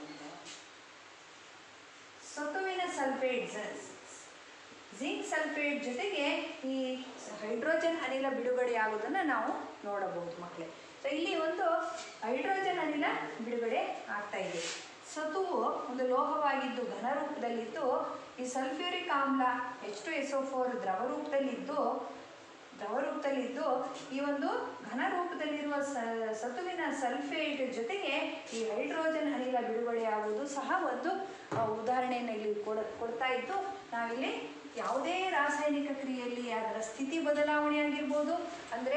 ಸತುವಿನ ಸಲ್ಫೇಟ್ ಜಿಂಕ್ ಸಲ್ಫೇಟ್ ಜೊತೆಗೆ ಈ ಹೈಡ್ರೋಜನ್ ಅನಿಲ ಬಿಡುಗಡೆಯಾಗುವುದನ್ನು ನಾವು ನೋಡಬಹುದು ಮಕ್ಕಳೇ ಸೊ ಇಲ್ಲಿ ಒಂದು ಹೈಡ್ರೋಜನ್ ಅನಿಲ ಬಿಡುಗಡೆ ಆಗ್ತಾ ಇದೆ ಸತುವು ಒಂದು ಲೋಹವಾಗಿದ್ದು ಘನ ರೂಪದಲ್ಲಿದ್ದು ಈ ಸಲ್ಫ್ಯೂರಿಕ್ ಆಮ್ಲ H two S O four ದ್ರವ ರೂಪದಲ್ಲಿದ್ದು ದ್ರವ ರೂಪದಲ್ಲಿದ್ದು ಈ ಒಂದು ಘನ ರೂಪದಲ್ಲಿರುವ ಸ ಸತುವಿನ ಸಲ್ಫೇಟ್ ಜೊತೆಗೆ ಈ ಹೈಡ್ರೋಜನ್ ಅನಿಲ ಬಿಡುಗಡೆಯಾಗುವುದು ಸಹ ಒಂದು ಆ, ಉದಾಹರಣೆಯನ್ನು ಇಲ್ಲಿ ಕೊಡ ಕೊಡ್ತಾ ಇದ್ದು ನಾವಿಲ್ಲಿ ಯಾವುದೇ ರಾಸಾಯನಿಕ ಕ್ರಿಯೆಯಲ್ಲಿ ಅದರ ಸ್ಥಿತಿ ಬದಲಾವಣೆ ಆಗಿರ್ಬೋದು ಅಂದರೆ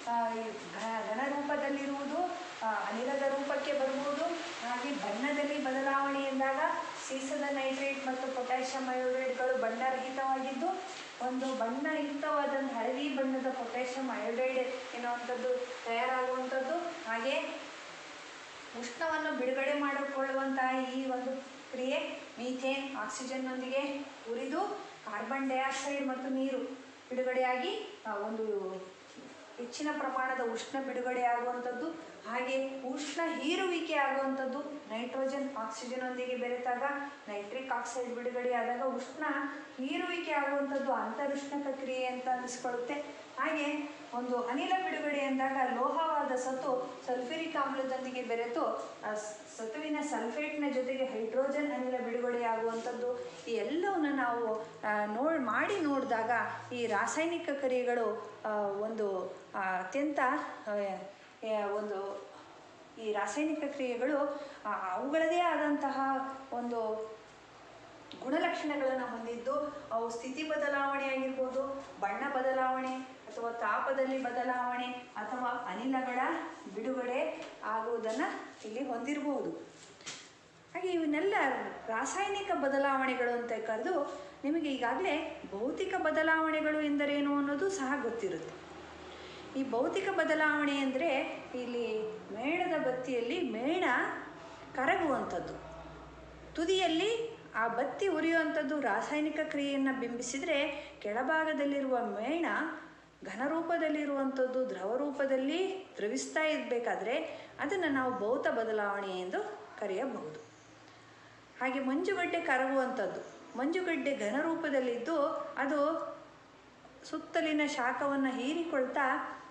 ಘನ ರೂಪದಲ್ಲಿರುವುದು ಆ, ಅನಿಲದ ರೂಪಕ್ಕೆ ಬರ್ಬೋದು ಹಾಗೆ ಬಣ್ಣದಲ್ಲಿ ಬದಲಾವಣೆ ಎಂದಾಗ ಸೀಸದ ನೈಟ್ರೇಟ್ ಮತ್ತು ಪೊಟ್ಯಾಷಿಯಂ ಅಯೋಡೈಡ್ಗಳು ಬಣ್ಣರಹಿತವಾಗಿದ್ದು ಒಂದು ಬಣ್ಣಯುಕ್ತವಾದಂಥ ಹಳದಿ ಬಣ್ಣದ ಪೊಟ್ಯಾಷಿಯಂ ಅಯೋಡೈಡ್ ಎನ್ನುವಂಥದ್ದು ತಯಾರಾಗುವಂಥದ್ದು ಹಾಗೆ ಉಷ್ಣವನ್ನು ಬಿಡುಗಡೆ ಮಾಡಿಕೊಳ್ಳುವಂತಹ ಈ ಒಂದು ಕ್ರಿಯೆ ಮೀಥೇನ್ ಆಕ್ಸಿಜನ್ನೊಂದಿಗೆ ಉರಿದು ಕಾರ್ಬನ್ ಡೈಆಕ್ಸೈಡ್ ಮತ್ತು ನೀರು ಬಿಡುಗಡೆಯಾಗಿ ಆ, ಒಂದು ಹೆಚ್ಚಿನ ಪ್ರಮಾಣದ ಉಷ್ಣ ಬಿಡುಗಡೆಯಾಗುವಂಥದ್ದು ಹಾಗೆ ಉಷ್ಣ ಹೀರುವಿಕೆ ಆಗುವಂಥದ್ದು ನೈಟ್ರೋಜನ್ ಆಕ್ಸಿಜನ್ನೊಂದಿಗೆ ಬೆರೆತಾಗ ನೈಟ್ರಿಕ್ ಆಕ್ಸೈಡ್ ಬಿಡುಗಡೆಯಾದಾಗ ಉಷ್ಣ ಹೀರುವಿಕೆ ಆಗುವಂಥದ್ದು ಅಂತರುಷ್ಣಕ ಕ್ರಿಯೆ ಅಂತ ಅನಿಸ್ಕೊಳ್ಳುತ್ತೆ ಹಾಗೆ ಒಂದು ಅನಿಲ ಬಿಡುಗಡೆ ಎಂದಾಗ ಲೋಹವಾದ ಸತು ಸಲ್ಫ್ಯೂರಿಕ್ ಆಮ್ಲದೊಂದಿಗೆ ಬೆರೆತು ಆ ಸ್- ಸತುವಿನ ಸಲ್ಫೇಟ್ನ ಜೊತೆಗೆ ಹೈಡ್ರೋಜನ್ ಅನಿಲ ಬಿಡುಗಡೆಯಾಗುವಂಥದ್ದು ಈ ಎಲ್ಲವನ್ನು ನಾವು ಆ, ನೋಡ್ ಮಾಡಿ ನೋಡಿದಾಗ ಈ ರಾಸಾಯನಿಕ ಕ್ರಿಯೆಗಳು ಆ, ಒಂದು ಆ, ಅತ್ಯಂತ ಆ, ಆ, ಒಂದು ಈ ರಾಸಾಯನಿಕ ಕ್ರಿಯೆಗಳು ಆ, ಅವುಗಳದೇ ಆದಂತಹ ಒಂದು ಗುಣಲಕ್ಷಣಗಳನ್ನು ಹೊಂದಿದ್ದು ಅವು ಸ್ಥಿತಿ ಬದಲಾವಣೆ ಆಗಿರ್ಬೋದು ಬಣ್ಣ ಬದಲಾವಣೆ ಅಥವಾ ತಾಪದಲ್ಲಿ ಬದಲಾವಣೆ ಅಥವಾ ಅನಿಲಗಳ ಬಿಡುಗಡೆ ಆಗುವುದನ್ನು ಇಲ್ಲಿ ಹೊಂದಿರಬಹುದು ಹಾಗೆ ಇವನ್ನೆಲ್ಲ ರಾಸಾಯನಿಕ ಬದಲಾವಣೆಗಳು ಅಂತ ಕರೆದು ನಿಮಗೆ ಈಗಾಗಲೇ ಭೌತಿಕ ಬದಲಾವಣೆಗಳು ಎಂದರೇನು ಅನ್ನೋದು ಸಹ ಗೊತ್ತಿರುತ್ತೆ ಈ ಭೌತಿಕ ಬದಲಾವಣೆ ಅಂದರೆ ಇಲ್ಲಿ ಮೇಣದ ಬತ್ತಿಯಲ್ಲಿ ಮೇಣ ಕರಗುವಂಥದ್ದು ತುದಿಯಲ್ಲಿ ಆ ಬತ್ತಿ ಉರಿಯುವಂಥದ್ದು ರಾಸಾಯನಿಕ ಕ್ರಿಯೆಯನ್ನು ಬಿಂಬಿಸಿದರೆ ಕೆಳಭಾಗದಲ್ಲಿರುವ ಮೇಣ ಘನರೂಪದಲ್ಲಿರುವಂಥದ್ದು ದ್ರವ ರೂಪದಲ್ಲಿ ದ್ರವಿಸ್ತಾ ಇರಬೇಕಾದ್ರೆ ಅದನ್ನು ನಾವು ಭೌತ ಬದಲಾವಣೆ ಎಂದು ಕರೆಯಬಹುದು ಹಾಗೆ ಮಂಜುಗಡ್ಡೆ ಕರಗುವಂಥದ್ದು ಮಂಜುಗಡ್ಡೆ ಘನರೂಪದಲ್ಲಿದ್ದು ಅದು ಸುತ್ತಲಿನ ಶಾಖವನ್ನು ಹೀರಿಕೊಳ್ತಾ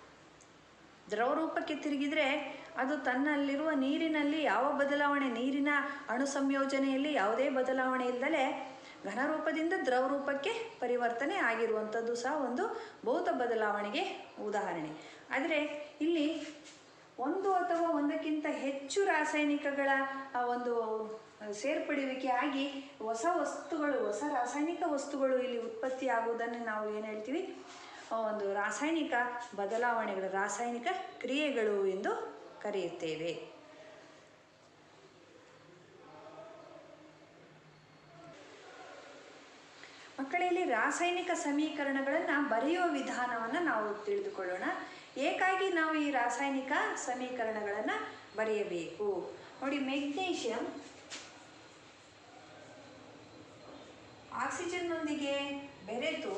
ದ್ರವರೂಪಕ್ಕೆ ತಿರುಗಿದರೆ ಅದು ತನ್ನಲ್ಲಿರುವ ನೀರಿನಲ್ಲಿ ಯಾವ ಬದಲಾವಣೆ ನೀರಿನ ಅಣು ಸಂಯೋಜನೆಯಲ್ಲಿ ಯಾವುದೇ ಬದಲಾವಣೆ ಇಲ್ಲದಲೇ ಘನರೂಪದಿಂದ ದ್ರವರೂಪಕ್ಕೆ ಪರಿವರ್ತನೆ ಆಗಿರುವಂಥದ್ದು ಸಹ ಒಂದು ಭೌತ ಬದಲಾವಣೆಗೆ ಉದಾಹರಣೆ ಆದರೆ ಇಲ್ಲಿ ಒಂದು ಅಥವಾ ಒಂದಕ್ಕಿಂತ ಹೆಚ್ಚು ರಾಸಾಯನಿಕಗಳ ಆ, ಒಂದು ಸೇರ್ಪಡುವಿಕೆ ಆಗಿ ಹೊಸ ವಸ್ತುಗಳು ಹೊಸ ರಾಸಾಯನಿಕ ವಸ್ತುಗಳು ಇಲ್ಲಿ ಉತ್ಪತ್ತಿ ಆಗುವುದನ್ನು ನಾವು ಏನು ಹೇಳ್ತೀವಿ ಆ, ಒಂದು ರಾಸಾಯನಿಕ ಬದಲಾವಣೆಗಳು ರಾಸಾಯನಿಕ ಕ್ರಿಯೆಗಳು ಎಂದು ಕರೆಯುತ್ತೇವೆ ಮಕ್ಕಳಲ್ಲಿ ರಾಸಾಯನಿಕ ಸಮೀಕರಣಗಳನ್ನು ಬರೆಯುವ ವಿಧಾನವನ್ನು ನಾವು ತಿಳಿದುಕೊಳ್ಳೋಣ ಏಕಾಗಿ ನಾವು ಈ ರಾಸಾಯನಿಕ ಸಮೀಕರಣಗಳನ್ನು ಬರೆಯಬೇಕು ನೋಡಿ ಮೆಗ್ನೀಷಿಯಂ ಆಕ್ಸಿಜನ್ನೊಂದಿಗೆ ಬೆರೆತು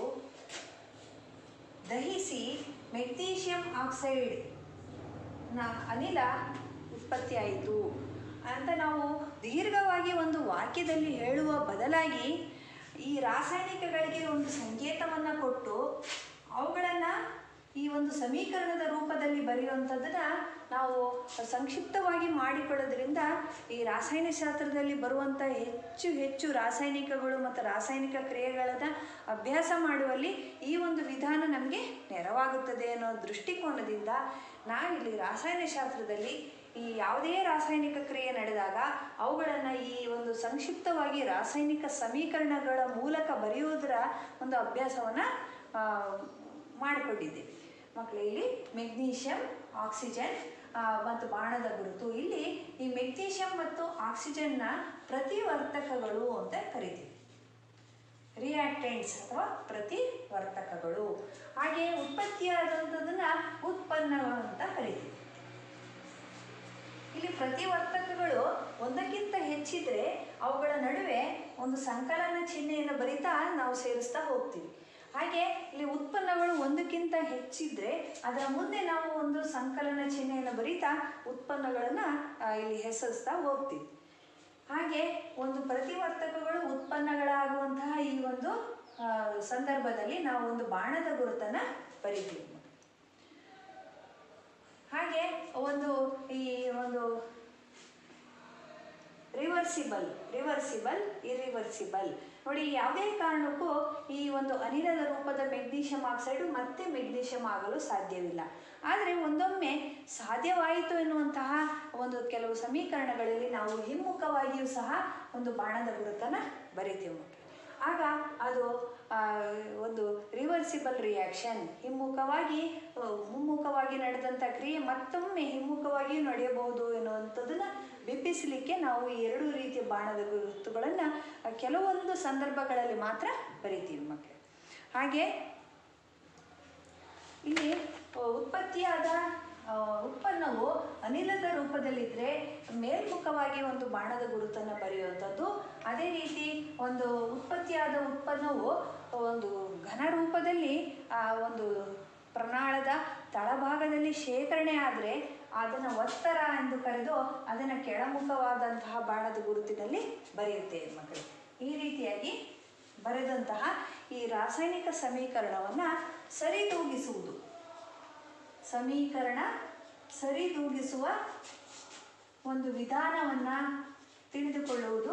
ದಹಿಸಿ ಮೆಗ್ನೀಷಿಯಂ ಆಕ್ಸೈಡ್ ನ ಅನಿಲ ಉತ್ಪತ್ತಿಯಾಯಿತು ಅಂತ ನಾವು ದೀರ್ಘವಾಗಿ ಒಂದು ವಾಕ್ಯದಲ್ಲಿ ಹೇಳುವ ಬದಲಾಗಿ ಈ ರಾಸಾಯನಿಕಗಳಿಗೆ ಒಂದು ಸಂಕೇತವನ್ನು ಕೊಟ್ಟು ಅವುಗಳನ್ನು ಈ ಒಂದು ಸಮೀಕರಣದ ರೂಪದಲ್ಲಿ ಬರೆಯುವಂಥದ್ದನ್ನ ನಾವು ಸಂಕ್ಷಿಪ್ತವಾಗಿ ಮಾಡಿಕೊಳ್ಳೋದ್ರಿಂದ ಈ ರಾಸಾಯನಶಾಸ್ತ್ರದಲ್ಲಿ ಬರುವಂಥ ಹೆಚ್ಚು ಹೆಚ್ಚು ರಾಸಾಯನಿಕಗಳು ಮತ್ತು ರಾಸಾಯನಿಕ ಕ್ರಿಯೆಗಳನ್ನು ಅಭ್ಯಾಸ ಮಾಡುವಲ್ಲಿ ಈ ಒಂದು ವಿಧಾನ ನಮಗೆ ನೆರವಾಗುತ್ತದೆ ಅನ್ನೋ ದೃಷ್ಟಿಕೋನದಿಂದ ನಾವಿಲ್ಲಿ ರಾಸಾಯನಶಾಸ್ತ್ರದಲ್ಲಿ ಈ ಯಾವುದೇ ರಾಸಾಯನಿಕ ಕ್ರಿಯೆ ನಡೆದಾಗ ಅವುಗಳನ್ನು ಈ ಒಂದು ಸಂಕ್ಷಿಪ್ತವಾಗಿ ರಾಸಾಯನಿಕ ಸಮೀಕರಣಗಳ ಮೂಲಕ ಬರೆಯುವುದರ ಒಂದು ಅಭ್ಯಾಸವನ್ನು ಮಾಡಿಕೊಂಡಿದ್ದೇವೆ ಮಕ್ಕಳು ಇಲ್ಲಿ ಮೆಗ್ನೀಷಿಯಂ ಆಕ್ಸಿಜನ್ ಆ, ಮತ್ತು ಬಾಣದ ಗುರುತು ಇಲ್ಲಿ ಈ ಮೆಗ್ನೀಷಿಯಂ ಮತ್ತು ಆಕ್ಸಿಜನ್ನ ಪ್ರತಿವರ್ತಕಗಳು ಅಂತ ಕರಿತೀವಿ ರಿಯಾಕ್ಟೆಂಟ್ಸ್ ಅಥವಾ ಪ್ರತಿವರ್ತಕಗಳು ಹಾಗೆ ಉತ್ಪತ್ತಿಯಾದಂಥದನ್ನ ಉತ್ಪನ್ನಗಳು ಅಂತ ಕರಿತೀವಿ ಇಲ್ಲಿ ಪ್ರತಿವರ್ತಕಗಳು ಒಂದಕ್ಕಿಂತ ಹೆಚ್ಚಿದ್ರೆ ಅವುಗಳ ನಡುವೆ ಒಂದು ಸಂಕಲನ ಚಿಹ್ನೆಯನ್ನು ಬರಿತಾ ನಾವು ಸೇರಿಸ್ತಾ ಹೋಗ್ತೀವಿ ಹಾಗೆ ಇಲ್ಲಿ ಉತ್ಪನ್ನಗಳು ಒಂದಕ್ಕಿಂತ ಹೆಚ್ಚಿದ್ರೆ ಅದರ ಮುಂದೆ ನಾವು ಒಂದು ಸಂಕಲನ ಚಿಹ್ನೆಯನ್ನು ಬರಿತಾ ಉತ್ಪನ್ನಗಳನ್ನು ಇಲ್ಲಿ ಹೆಸರಿಸ್ತಾ ಹೋಗ್ತೀವಿ ಹಾಗೆ ಒಂದು ಪ್ರತಿವರ್ತಕಗಳು ಉತ್ಪನ್ನಗಳಾಗುವಂತಹ ಈ ಒಂದು ಆ, ಸಂದರ್ಭದಲ್ಲಿ ನಾವು ಒಂದು ಬಾಣದ ಗುರುತನ್ನು ಬರಿತೀವಿ ಹಾಗೆ ಒಂದು ಈ ಒಂದು ರಿವರ್ಸಿಬಲ್ ರಿವರ್ಸಿಬಲ್ ಇರಿವರ್ಸಿಬಲ್ ನೋಡಿ ಯಾವುದೇ ಕಾರಣಕ್ಕೂ ಈ ಒಂದು ಅನಿಲದ ರೂಪದ ಮೆಗ್ನೀಷಿಯಂ ಆಕ್ಸೈಡು ಮತ್ತೆ ಮೆಗ್ನೀಷಿಯಂ ಆಗಲು ಸಾಧ್ಯವಿಲ್ಲ ಆದರೆ ಒಂದೊಮ್ಮೆ ಸಾಧ್ಯವಾಯಿತು ಎನ್ನುವಂತಹ ಒಂದು ಕೆಲವು ಸಮೀಕರಣಗಳಲ್ಲಿ ನಾವು ಹಿಮ್ಮುಖವಾಗಿಯೂ ಸಹ ಒಂದು ಬಾಣದ ಗುರುತನ್ನು ಬರಿತೀವಿ ಮಕ್ಕಳು. ಆಗ ಅದು ಆ, ಒಂದು ರಿವರ್ಸಿಬಲ್ ರಿಯಾಕ್ಷನ್ ಹಿಮ್ಮುಖವಾಗಿ ಆ, ಮುಮ್ಮುಖವಾಗಿ ನಡೆದಂಥ ಕ್ರಿಯೆ ಮತ್ತೊಮ್ಮೆ ಹಿಮ್ಮುಖವಾಗಿಯೂ ನಡೆಯಬಹುದು ಎನ್ನುವಂಥದ್ದನ್ನ ಬಿಂಬಿಸಲಿಕ್ಕೆ ನಾವು ಈ ಎರಡು ರೀತಿಯ ಬಾಣದ ಗುರುತುಗಳನ್ನು ಕೆಲವೊಂದು ಸಂದರ್ಭಗಳಲ್ಲಿ ಮಾತ್ರ ಬರಿತೀವಿ ಮಕ್ಕಳು ಹಾಗೆ ಇಲ್ಲಿ ಆ, ಉತ್ಪತ್ತಿಯಾದ ಆ, ಉತ್ಪನ್ನವು ಅನಿಲದ ರೂಪದಲ್ಲಿದ್ದರೆ ಮೇಲ್ಮುಖವಾಗಿ ಒಂದು ಬಾಣದ ಗುರುತನ್ನು ಬರೆಯುವಂಥದ್ದು ಅದೇ ರೀತಿ ಒಂದು ಉತ್ಪತ್ತಿಯಾದ ಉತ್ಪನ್ನವು ಒಂದು ಘನ ರೂಪದಲ್ಲಿ ಆ ಒಂದು ಪ್ರಣಾಳದ ತಳಭಾಗದಲ್ಲಿ ಶೇಖರಣೆ ಆದರೆ ಅದನ್ನು ಒತ್ತರ ಎಂದು ಕರೆದು ಅದನ್ನು ಕೆಳಮುಖವಾದಂತಹ ಬಾಣದ ಗುರುತಿನಲ್ಲಿ ಬರೆಯುತ್ತೇವೆ ಮಕ್ಕಳು ಈ ರೀತಿಯಾಗಿ ಬರೆದಂತಹ ಈ ರಾಸಾಯನಿಕ ಸಮೀಕರಣವನ್ನು ಸರಿದೂಗಿಸುವುದು ಸಮೀಕರಣ ಸರಿದೂಗಿಸುವ ಒಂದು ವಿಧಾನವನ್ನು ತಿಳಿದುಕೊಳ್ಳುವುದು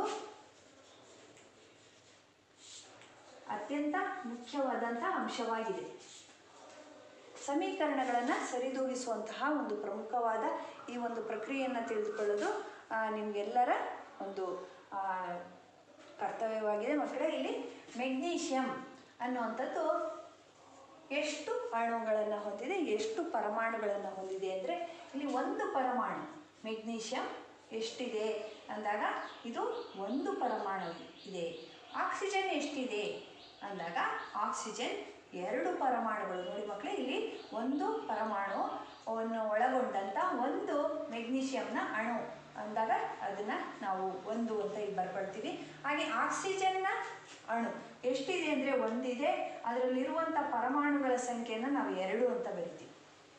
ಅತ್ಯಂತ ಮುಖ್ಯವಾದಂಥ ಅಂಶವಾಗಿದೆ ಸಮೀಕರಣಗಳನ್ನು ಸರಿದೂಗಿಸುವಂತಹ ಒಂದು ಪ್ರಮುಖವಾದ ಈ ಒಂದು ಪ್ರಕ್ರಿಯೆಯನ್ನು ತಿಳಿದುಕೊಳ್ಳೋದು ಆ, ನಿಮಗೆಲ್ಲರ ಒಂದು ಆ, ಕರ್ತವ್ಯವಾಗಿದೆ ಮಕ್ಕಳೇ ಇಲ್ಲಿ ಮೆಗ್ನೀಷಿಯಂ ಅನ್ನುವಂಥದ್ದು ಎಷ್ಟು ಅಣುಗಳನ್ನು ಹೊಂದಿದೆ ಎಷ್ಟು ಪರಮಾಣುಗಳನ್ನು ಹೊಂದಿದೆ ಅಂದರೆ ಇಲ್ಲಿ ಒಂದು ಪರಮಾಣು ಮೆಗ್ನೀಷಿಯಂ ಎಷ್ಟಿದೆ ಅಂದಾಗ ಇದು ಒಂದು ಪರಮಾಣು ಇದೆ ಆಕ್ಸಿಜನ್ ಎಷ್ಟಿದೆ ಅಂದಾಗ ಆಕ್ಸಿಜನ್ ಎರಡು ಪರಮಾಣುಗಳು ನೋಡಿ ಮಕ್ಕಳೇ ಇಲ್ಲಿ ಒಂದು ಪರಮಾಣುವನ್ನು ಒಳಗೊಂಡಂಥ ಒಂದು ಮೆಗ್ನೀಷಿಯಂನ ಅಣು ಅಂದಾಗ ಅದನ್ನು ನಾವು ಒಂದು ಅಂತ ಇಲ್ಲಿ ಬರ್ಕೊಳ್ತೀವಿ ಹಾಗೆ ಆಕ್ಸಿಜನ್ನ ಅಣು ಎಷ್ಟಿದೆ ಅಂದರೆ ಒಂದಿದೆ ಅದರಲ್ಲಿರುವಂಥ ಪರಮಾಣುಗಳ ಸಂಖ್ಯೆಯನ್ನು ನಾವು ಎರಡು ಅಂತ ಬರಿತೀವಿ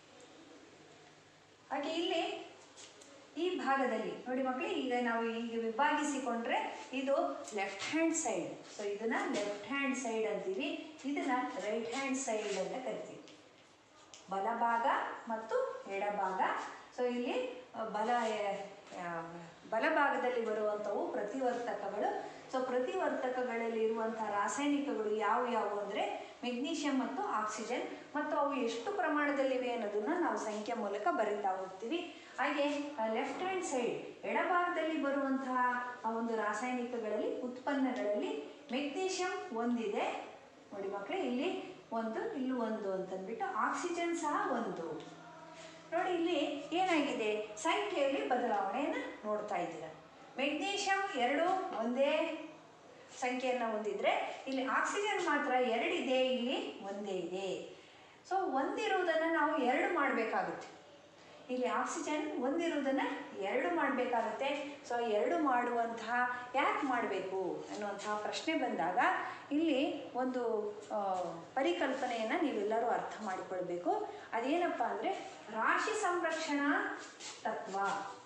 ಹಾಗೆ ಇಲ್ಲಿ ಈ ಭಾಗದಲ್ಲಿ ನೋಡಿ ಮಕ್ಕಳೇ ಈಗ ನಾವು ಈಗ ವಿಭಾಗಿಸಿಕೊಂಡ್ರೆ ಇದು ಲೆಫ್ಟ್ ಹ್ಯಾಂಡ್ ಸೈಡ್ ಸೊ ಇದನ್ನ ಲೆಫ್ಟ್ ಹ್ಯಾಂಡ್ ಸೈಡ್ ಅಂತೀವಿ ಇದನ್ನ ರೈಟ್ ಹ್ಯಾಂಡ್ ಸೈಡ್ ಅಂತ ಕರಿತೀವಿ ಬಲಭಾಗ ಮತ್ತು ಎಡಭಾಗ ಸೊ ಇಲ್ಲಿ ಆ, ಬಲ ಆ, ಬಲಭಾಗದಲ್ಲಿ ಬರುವಂಥವು ಪ್ರತಿವರ್ತಕಗಳು ಸೊ ಪ್ರತಿವರ್ತಕಗಳಲ್ಲಿ ಇರುವಂತಹ ರಾಸಾಯನಿಕಗಳು ಯಾವು ಯಾವುವು ಅಂದರೆ ಮೆಗ್ನೀಷಿಯಂ ಮತ್ತು ಆಕ್ಸಿಜನ್ ಮತ್ತು ಅವು ಎಷ್ಟು ಪ್ರಮಾಣದಲ್ಲಿವೆ ಅನ್ನೋದನ್ನ ನಾವು ಸಂಖ್ಯೆ ಮೂಲಕ ಬರೀತಾ ಹೋಗ್ತೀವಿ ಹಾಗೆ ಲೆಫ್ಟ್ ಹ್ಯಾಂಡ್ ಸೈಡ್ ಎಡಭಾಗದಲ್ಲಿ ಬರುವಂತಹ ಆ ಒಂದು ರಾಸಾಯನಿಕಗಳಲ್ಲಿ ಉತ್ಪನ್ನಗಳಲ್ಲಿ ಮೆಗ್ನೀಷಿಯಂ ಒಂದಿದೆ ನೋಡಿ ಮಕ್ಕಳೇ ಇಲ್ಲಿ ಒಂದು ಇಲ್ಲಿ ಒಂದು ಅಂತಂದ್ಬಿಟ್ಟು ಆಕ್ಸಿಜನ್ ಸಹ ಒಂದು ನೋಡಿ ಇಲ್ಲಿ ಏನಾಗಿದೆ ಸಂಖ್ಯೆಯಲ್ಲಿ ಬದಲಾವಣೆಯನ್ನು ನೋಡ್ತಾ ಇದ್ದೀರಾ ಮೆಗ್ನೀಷಿಯಂ ಎರಡು ಒಂದೇ ಸಂಖ್ಯೆಯನ್ನು ಹೊಂದಿದ್ರೆ ಇಲ್ಲಿ ಆಕ್ಸಿಜನ್ ಮಾತ್ರ ಎರಡಿದೆ ಇಲ್ಲಿ ಒಂದೇ ಇದೆ ಸೊ ಒಂದಿರುವುದನ್ನು ನಾವು ಎರಡು ಮಾಡಬೇಕಾಗುತ್ತೆ ಇಲ್ಲಿ ಆಕ್ಸಿಜನ್ ಒಂದಿರುವುದನ್ನು ಎರಡು ಮಾಡಬೇಕಾಗುತ್ತೆ ಸೊ ಎರಡು ಮಾಡುವಂತಹ ಯಾಕೆ ಮಾಡಬೇಕು ಅನ್ನುವಂತಹ ಪ್ರಶ್ನೆ ಬಂದಾಗ ಇಲ್ಲಿ ಒಂದು ಆ, ಪರಿಕಲ್ಪನೆಯನ್ನು ನೀವೆಲ್ಲರೂ ಅರ್ಥ ಮಾಡಿಕೊಳ್ಬೇಕು ಅದೇನಪ್ಪ ಅಂದರೆ ರಾಶಿ ಸಂರಕ್ಷಣಾ ತತ್ವ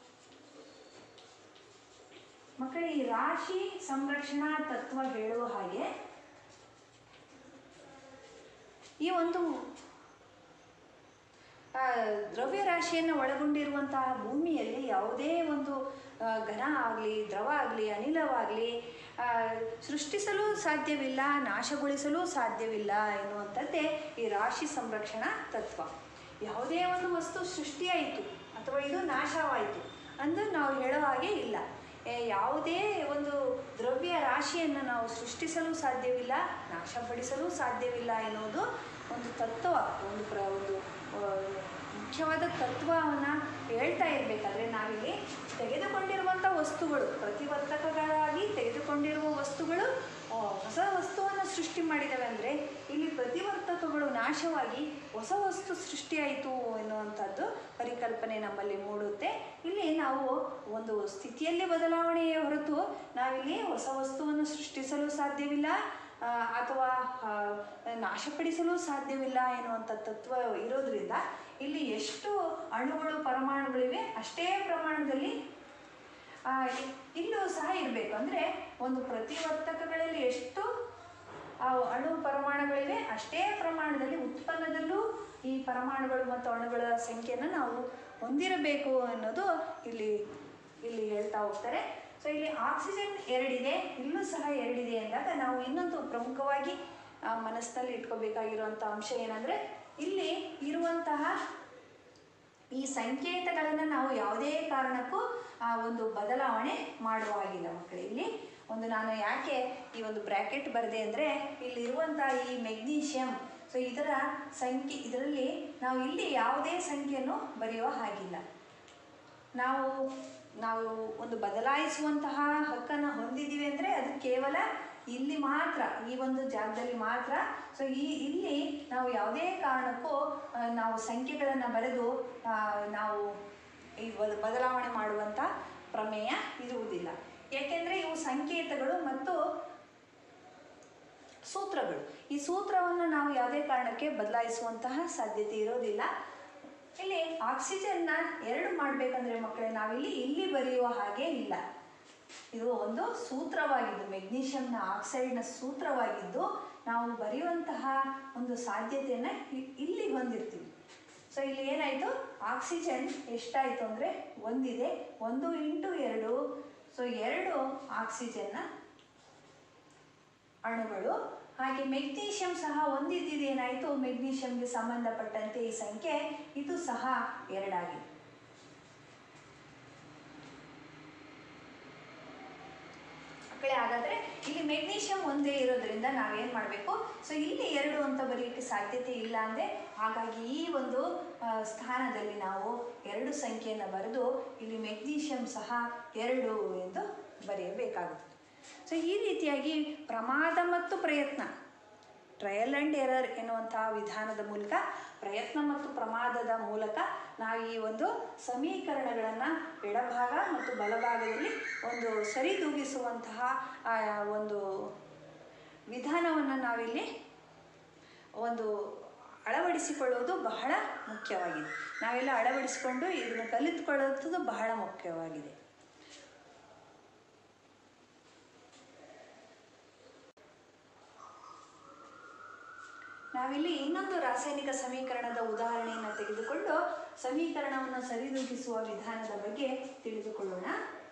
ಮಕ್ಕಳೇ ಈ ರಾಶಿ ಸಂರಕ್ಷಣಾ ತತ್ವ ಹೇಳುವ ಹಾಗೆ ಈ ಒಂದು ಆ, ದ್ರವ್ಯರಾಶಿಯನ್ನು ಒಳಗೊಂಡಿರುವಂತಹ ಭೂಮಿಯಲ್ಲಿ ಯಾವುದೇ ಒಂದು ಆ, ಘನ ಆಗಲಿ ದ್ರವ ಆಗಲಿ ಅನಿಲವಾಗಲಿ ಸೃಷ್ಟಿಸಲು ಸಾಧ್ಯವಿಲ್ಲ ನಾಶಗೊಳಿಸಲು ಸಾಧ್ಯವಿಲ್ಲ ಎನ್ನುವಂಥದ್ದೇ ಈ ರಾಶಿ ಸಂರಕ್ಷಣಾ ತತ್ವ ಯಾವುದೇ ಒಂದು ವಸ್ತು ಸೃಷ್ಟಿಯಾಯಿತು ಅಥವಾ ಇದು ನಾಶವಾಯಿತು ಅಂದು ನಾವು ಹೇಳೋ ಹಾಗೆ ಇಲ್ಲ ಏ, ಯಾವುದೇ ಒಂದು ದ್ರವ್ಯ ರಾಶಿಯನ್ನು ನಾವು ಸೃಷ್ಟಿಸಲು ಸಾಧ್ಯವಿಲ್ಲ ನಾಶಪಡಿಸಲು ಸಾಧ್ಯವಿಲ್ಲ ಎನ್ನುವುದು ಒಂದು ತತ್ವ ಒಂದು ಪ್ರ ಒಂದು ಆ, ಮುಖ್ಯವಾದ ತತ್ವವನ್ನು ಹೇಳ್ತಾ ಇರಬೇಕಾದ್ರೆ ನಾವಿಲ್ಲಿ ತೆಗೆದುಕೊಂಡಿರುವಂಥ ವಸ್ತುಗಳು ಪ್ರತಿವರ್ತಕಗಳಾಗಿ ತೆಗೆದುಕೊಂಡಿರುವ ವಸ್ತುಗಳು ಆ, ಹೊಸ ವಸ್ತುವನ್ನು ಸೃಷ್ಟಿ ಮಾಡಿದವೆ ಅಂದರೆ ಇಲ್ಲಿ ಪ್ರತಿವರ್ತಕಗಳು ನಾಶವಾಗಿ ಹೊಸ ವಸ್ತು ಸೃಷ್ಟಿಯಾಯಿತು ಎನ್ನುವಂಥದ್ದು ಪರಿಕಲ್ಪನೆ ನಮ್ಮಲ್ಲಿ ಮೂಡುತ್ತೆ ಇಲ್ಲಿ ನಾವು ಒಂದು ಸ್ಥಿತಿಯಲ್ಲಿ ಬದಲಾವಣೆಯೇ ಹೊರತು ನಾವಿಲ್ಲಿ ಹೊಸ ವಸ್ತುವನ್ನು ಸೃಷ್ಟಿಸಲು ಸಾಧ್ಯವಿಲ್ಲ ಆ, ಅಥವಾ ಆ, ನಾಶಪಡಿಸಲು ಸಾಧ್ಯವಿಲ್ಲ ಎನ್ನುವಂಥ ತತ್ವ ಇರೋದ್ರಿಂದ ಇಲ್ಲಿ ಎಷ್ಟು ಅಣುಗಳು ಪರಮಾಣುಗಳಿವೆ ಅಷ್ಟೇ ಪ್ರಮಾಣದಲ್ಲಿ ಆ, ಇ- ಇಲ್ಲೂ ಸಹ ಇರಬೇಕು ಅಂದರೆ ಒಂದು ಪ್ರತಿವರ್ತಕಗಳಲ್ಲಿ ಎಷ್ಟು ಆ ಅಣು ಪರಮಾಣುಗಳಿವೆ ಅಷ್ಟೇ ಪ್ರಮಾಣದಲ್ಲಿ ಉತ್ಪನ್ನದಲ್ಲೂ ಈ ಪರಮಾಣುಗಳು ಮತ್ತು ಅಣುಗಳ ಸಂಖ್ಯೆಯನ್ನು ನಾವು ಹೊಂದಿರಬೇಕು ಅನ್ನೋದು ಇಲ್ಲಿ ಇಲ್ಲಿ ಹೇಳ್ತಾ ಹೋಗ್ತಾರೆ ಸೊ ಇಲ್ಲಿ ಆಕ್ಸಿಜನ್ ಎರಡಿದೆ ಇಲ್ಲೂ ಸಹ ಎರಡಿದೆ ಅಂದಾಗ ನಾವು ಇನ್ನೊಂದು ಪ್ರಮುಖವಾಗಿ ಆ, ಮನಸ್ಸಿನಲ್ಲಿ ಇಟ್ಕೋಬೇಕಾಗಿರುವಂಥ ಅಂಶ ಏನಂದರೆ ಇಲ್ಲಿ ಇರುವಂತಹ ಈ ಸಂಕೇತಗಳನ್ನು ನಾವು ಯಾವುದೇ ಕಾರಣಕ್ಕೂ ಆ ಒಂದು ಬದಲಾವಣೆ ಮಾಡುವ ಹಾಗಿಲ್ಲ ಮಕ್ಕಳೇ ಇಲ್ಲಿ ಒಂದು ನಾನು ಯಾಕೆ ಈ ಒಂದು ಬ್ರ್ಯಾಕೆಟ್ ಬರದೆ ಅಂದರೆ ಇಲ್ಲಿರುವಂಥ ಈ ಮೆಗ್ನೀಷಿಯಂ ಸೊ ಇದರ ಸಂಖ್ಯೆ ಇದರಲ್ಲಿ ನಾವು ಇಲ್ಲಿ ಯಾವುದೇ ಸಂಖ್ಯೆಯನ್ನು ಬರೆಯುವ ಹಾಗಿಲ್ಲ ನಾವು ನಾವು ಒಂದು ಬದಲಾಯಿಸುವಂತಹ ಹಕ್ಕನ್ನು ಹೊಂದಿದ್ದೀವಿ ಅಂದರೆ ಅದು ಕೇವಲ ಇಲ್ಲಿ ಮಾತ್ರ ಈ ಒಂದು ಜಾಗದಲ್ಲಿ ಮಾತ್ರ ಸೊ ಈ ಇಲ್ಲಿ ನಾವು ಯಾವುದೇ ಕಾರಣಕ್ಕೂ ಆ, ನಾವು ಸಂಖ್ಯೆಗಳನ್ನು ಬರೆದು ಆ, ನಾವು ಈ ಬದ- ಬದಲಾವಣೆ ಮಾಡುವಂಥ ಪ್ರಮೇಯ ಇರುವುದಿಲ್ಲ ಏಕೆಂದರೆ ಇವು ಸಂಕೇತಗಳು ಮತ್ತು ಸೂತ್ರಗಳು ಈ ಸೂತ್ರವನ್ನು ನಾವು ಯಾವುದೇ ಕಾರಣಕ್ಕೆ ಬದಲಾಯಿಸುವಂತಹ ಸಾಧ್ಯತೆ ಇರೋದಿಲ್ಲ ಇಲ್ಲಿ ಆಕ್ಸಿಜನ್ನ ಎರಡು ಮಾಡಬೇಕಂದ್ರೆ ಮಕ್ಕಳೇ ನಾವಿಲ್ಲಿ ಇಲ್ಲಿ ಬರೆಯುವ ಹಾಗೆ ಇಲ್ಲ ಇದು ಒಂದು ಸೂತ್ರವಾಗಿದ್ದು ಮೆಗ್ನೀಷಿಯಂನ ಆಕ್ಸೈಡ್ನ ಸೂತ್ರವಾಗಿದ್ದು ನಾವು ಬರೆಯುವಂತಹ ಒಂದು ಸಾಧ್ಯತೆಯನ್ನು ಇ- ಇಲ್ಲಿ ಹೊಂದಿರ್ತೀವಿ ಸೊ ಇಲ್ಲಿ ಏನಾಯಿತು ಆಕ್ಸಿಜನ್ ಎಷ್ಟಾಯಿತು ಅಂದರೆ ಒಂದಿದೆ ಒಂದು ಇಂಟು ಎರಡು ಸೊ ಎರಡು ಆಕ್ಸಿಜನ್ನ ಅಣುಗಳು ಹಾಗೆ ಮೆಗ್ನೀಷಿಯಂ ಸಹ ಒಂದಿದ್ದಿದ್ದು ಏನಾಯಿತು ಮೆಗ್ನೀಷಿಯಂಗೆ ಸಂಬಂಧಪಟ್ಟಂತೆ ಈ ಸಂಖ್ಯೆ ಇದು ಸಹ ಎರಡಾಗಿದೆ ಮಕ್ಕಳೇ ಹಾಗಾದರೆ ಇಲ್ಲಿ ಮೆಗ್ನೀಷಿಯಂ ಒಂದೇ ಇರೋದ್ರಿಂದ ನಾವೇನು ಮಾಡಬೇಕು ಸೊ ಇಲ್ಲಿ ಎರಡು ಅಂತ ಬರೆಯೋಕ್ಕೆ ಸಾಧ್ಯತೆ ಇಲ್ಲ ಅಂದರೆ ಹಾಗಾಗಿ ಈ ಒಂದು ಆ, ಸ್ಥಾನದಲ್ಲಿ ನಾವು ಎರಡು ಸಂಖ್ಯೆಯನ್ನು ಬರೆದು ಇಲ್ಲಿ ಮೆಗ್ನೀಷಿಯಂ ಸಹ ಎರಡು ಎಂದು ಬರೆಯಬೇಕಾಗುತ್ತದೆ ಸೊ ಈ ರೀತಿಯಾಗಿ ಪ್ರಮಾದ ಮತ್ತು ಪ್ರಯತ್ನ ಟ್ರಯಲ್ ಆ್ಯಂಡ್ ಎರರ್ ಎನ್ನುವಂತಹ ವಿಧಾನದ ಮೂಲಕ ಪ್ರಯತ್ನ ಮತ್ತು ಪ್ರಮಾದದ ಮೂಲಕ ನಾವು ಈ ಒಂದು ಸಮೀಕರಣಗಳನ್ನು ಎಡಭಾಗ ಮತ್ತು ಬಲಭಾಗದಲ್ಲಿ ಒಂದು ಸರಿದೂಗಿಸುವಂತಹ ಆ, ಒಂದು ವಿಧಾನವನ್ನು ನಾವಿಲ್ಲಿ ಒಂದು ಅಳವಡಿಸಿಕೊಳ್ಳುವುದು ಬಹಳ ಮುಖ್ಯವಾಗಿದೆ ನಾವೆಲ್ಲ ಅಳವಡಿಸಿಕೊಂಡು ಇದನ್ನು ಕಲಿತುಕೊಳ್ಳುವುದು ಬಹಳ ಮುಖ್ಯವಾಗಿದೆ ನಾವಿಲ್ಲಿ ಇನ್ನೊಂದು ರಾಸಾಯನಿಕ ಸಮೀಕರಣದ ಉದಾಹರಣೆಯನ್ನು ತೆಗೆದುಕೊಂಡು ಸಮೀಕರಣವನ್ನು ಸರಿದೂಗಿಸುವ ವಿಧಾನದ ಬಗ್ಗೆ ತಿಳಿದುಕೊಳ್ಳೋಣ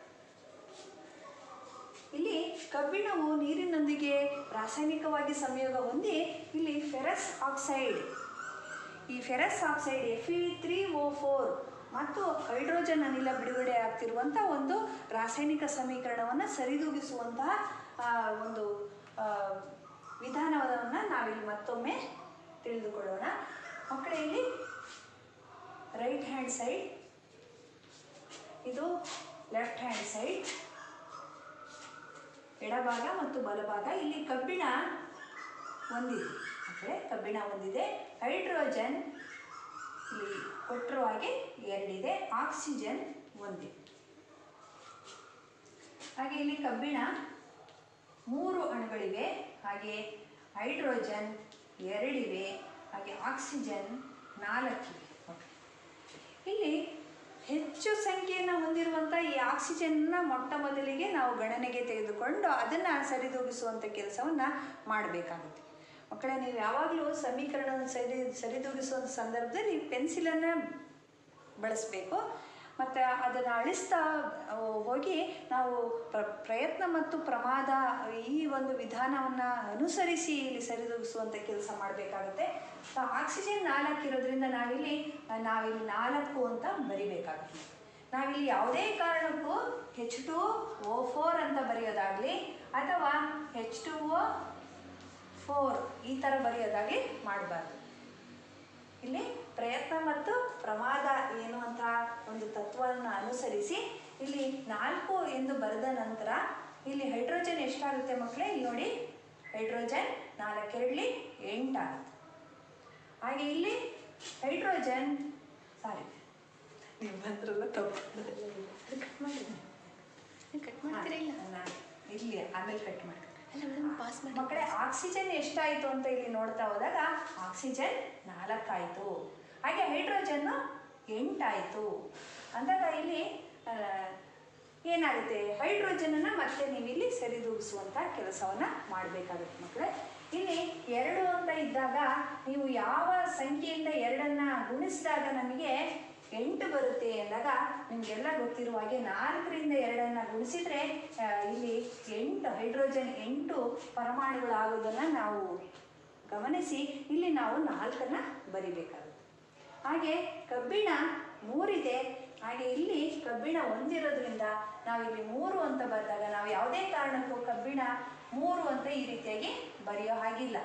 ಇಲ್ಲಿ ಕಬ್ಬಿಣವು ನೀರಿನೊಂದಿಗೆ ರಾಸಾಯನಿಕವಾಗಿ ಸಂಯೋಗ ಹೊಂದಿ ಇಲ್ಲಿ ಫೆರಸ್ ಆಕ್ಸೈಡ್ ಈ ferrous oxide F E three O four ಮತ್ತು ಹೈಡ್ರೋಜನ್ ಅನಿಲ ಬಿಡುಗಡೆ ಆಗ್ತಿರುವಂಥ ಒಂದು ರಾಸಾಯನಿಕ ಸಮೀಕರಣವನ್ನು ಸರಿದೂಗಿಸುವಂತಹ ಆ, ಒಂದು ಆ, ವಿಧಾನವನ್ನು ನಾವಿಲ್ಲಿ ಮತ್ತೊಮ್ಮೆ ತಿಳಿದುಕೊಳ್ಳೋಣ ಮಕ್ಕಳೇ ಇಲ್ಲಿ ರೈಟ್ ಹ್ಯಾಂಡ್ ಸೈಡ್ ಇದು ಲೆಫ್ಟ್ ಹ್ಯಾಂಡ್ ಸೈಡ್ ಎಡಭಾಗ ಮತ್ತು ಬಲಭಾಗ ಇಲ್ಲಿ ಕಬ್ಬಿಣ ಒಂದಿದೆ ಅಂದರೆ ಕಬ್ಬಿಣ ಒಂದಿದೆ ಹೈಡ್ರೋಜನ್ ಇಲ್ಲಿ ಕೊಟ್ಟಿರುವ ಹಾಗೆ ಎರಡಿದೆ ಆಕ್ಸಿಜನ್ ಒಂದಿದೆ ಹಾಗೆ ಇಲ್ಲಿ ಕಬ್ಬಿಣ ಮೂರು ಅಣುಗಳಿವೆ ಹಾಗೆ ಹೈಡ್ರೋಜನ್ ಎರಡಿವೆ ಹಾಗೆ ಆಕ್ಸಿಜನ್ ನಾಲ್ಕಿವೆ Okay. ಇಲ್ಲಿ ಹೆಚ್ಚು ಸಂಖ್ಯೆಯನ್ನು ಹೊಂದಿರುವಂಥ ಈ ಆಕ್ಸಿಜನ್ನ ಮೊಟ್ಟ ಮೊದಲಿಗೆ ನಾವು ಗಣನೆಗೆ ತೆಗೆದುಕೊಂಡು ಅದನ್ನು ಸರಿದೂಗಿಸುವಂಥ ಕೆಲಸವನ್ನು ಮಾಡಬೇಕಾಗುತ್ತೆ ಮಕ್ಕಳೇ ನೀವು ಯಾವಾಗಲೂ ಸಮೀಕರಣವನ್ನು ಸರಿ ಸರಿದೂಗಿಸುವ ಸಂದರ್ಭದಲ್ಲಿ ಪೆನ್ಸಿಲನ್ನು ಬಳಸಬೇಕು ಮತ್ತು ಅದನ್ನು ಅಳಿಸ್ತಾ ಆ, ಹೋಗಿ ನಾವು ಪ್ರ ಪ್ರಯತ್ನ ಮತ್ತು ಪ್ರಮಾದ ಈ ಒಂದು ವಿಧಾನವನ್ನು ಅನುಸರಿಸಿ ಇಲ್ಲಿ ಸರಿದೂಗಿಸುವಂಥ ಕೆಲಸ ಮಾಡಬೇಕಾಗುತ್ತೆ ಸೊ ಆಕ್ಸಿಜನ್ ನಾಲ್ಕು ಇರೋದ್ರಿಂದ ನಾವಿಲ್ಲಿ ಆ, ನಾವಿಲ್ಲಿ ನಾಲ್ಕು ಅಂತ ಬರಿಬೇಕಾಗುತ್ತೆ ನಾವಿಲ್ಲಿ ಯಾವುದೇ ಕಾರಣಕ್ಕೂ ಹೆಚ್ ಟು ಓ ಫೋರ್ ಅಂತ ಬರೆಯೋದಾಗಲಿ ಅಥವಾ ಹೆಚ್ ಟು ಓ ಫೋರ್ ಈ ಥರ ಬರೆಯೋದಾಗಲಿ ಮಾಡಬಾರ್ದು ಇಲ್ಲಿ ಪ್ರಯತ್ನ ಮತ್ತು ಪ್ರಮಾದ ಎನ್ನುವಂತಹ ಒಂದು ತತ್ವವನ್ನು ಅನುಸರಿಸಿ ಇಲ್ಲಿ ನಾಲ್ಕು ಎಂದು ಬರೆದ ನಂತರ ಇಲ್ಲಿ ಹೈಡ್ರೋಜನ್ ಎಷ್ಟಾಗುತ್ತೆ ಮಕ್ಕಳೇ ಇಲ್ಲಿ ನೋಡಿ ಹೈಡ್ರೋಜನ್ ನಾಲ್ಕೆರಡಲಿ ಎಂಟಾಗುತ್ತೆ ಹಾಗೆ ಇಲ್ಲಿ ಹೈಡ್ರೋಜನ್ ಸಾರಿ ನೀವು ಬಂದ್ರಲ್ಲ ತಪ್ಪು ಕಟ್ ಮಾಡಿ ಕಟ್ ಮಾಡ್ತೀರಾ ಇಲ್ಲ ನಾನು ಇಲ್ಲಿ ಆಮೇಲೆ ಕಟ್ ಮಾಡಿ ಅಲ್ಲ ಮೇಡಮ್ ಪಾಸ್ ಮಾಡಿ ಮಕ್ಕಳೇ ಆಕ್ಸಿಜನ್ ಎಷ್ಟಾಯಿತು ಅಂತ ಇಲ್ಲಿ ನೋಡ್ತಾ ಹೋದಾಗ ಆಕ್ಸಿಜನ್ ನಾಲ್ಕಾಯಿತು ಹಾಗೆ ಹೈಡ್ರೋಜನ್ ಎಂಟಾಯಿತು ಅಂದಾಗ ಇಲ್ಲಿ ಆ, ಏನಾಗುತ್ತೆ ಹೈಡ್ರೋಜನನ್ನು ಮತ್ತೆ ನೀವು ಇಲ್ಲಿ ಸರಿದೂಗಿಸುವಂಥ ಕೆಲಸವನ್ನು ಮಾಡಬೇಕಾಗುತ್ತೆ ಮಕ್ಕಳೇ ಇಲ್ಲಿ ಎರಡು ಅಂತ ಇದ್ದಾಗ ನೀವು ಯಾವ ಸಂಖ್ಯೆಯಿಂದ ಎರಡನ್ನ ಗುಣಿಸಿದಾಗ ನಮಗೆ ಎಂಟು ಬರುತ್ತೆ ಎಂದಾಗ ನಿಮಗೆಲ್ಲ ಗೊತ್ತಿರುವ ಹಾಗೆ ನಾಲ್ಕರಿಂದ ಎರಡನ್ನ ಗುಣಿಸಿದ್ರೆ ಆ, ಇಲ್ಲಿ ಎಂಟು ಹೈಡ್ರೋಜನ್ ಎಂಟು ಪರಮಾಣುಗಳಾಗೋದನ್ನು ನಾವು ಗಮನಿಸಿ ಇಲ್ಲಿ ನಾವು ನಾಲ್ಕನ್ನ ಬರಿಬೇಕಾಗುತ್ತೆ ಹಾಗೆ ಕಬ್ಬಿಣ ಮೂರಿದೆ ಹಾಗೆ ಇಲ್ಲಿ ಕಬ್ಬಿಣ ಒಂದಿರೋದ್ರಿಂದ ನಾವಿಲ್ಲಿ ಮೂರು ಅಂತ ಬರೆದಾಗ ನಾವು ಯಾವುದೇ ಕಾರಣಕ್ಕೂ ಕಬ್ಬಿಣ ಮೂರು ಅಂತ ಈ ರೀತಿಯಾಗಿ ಬರೆಯೋ ಹಾಗಿಲ್ಲ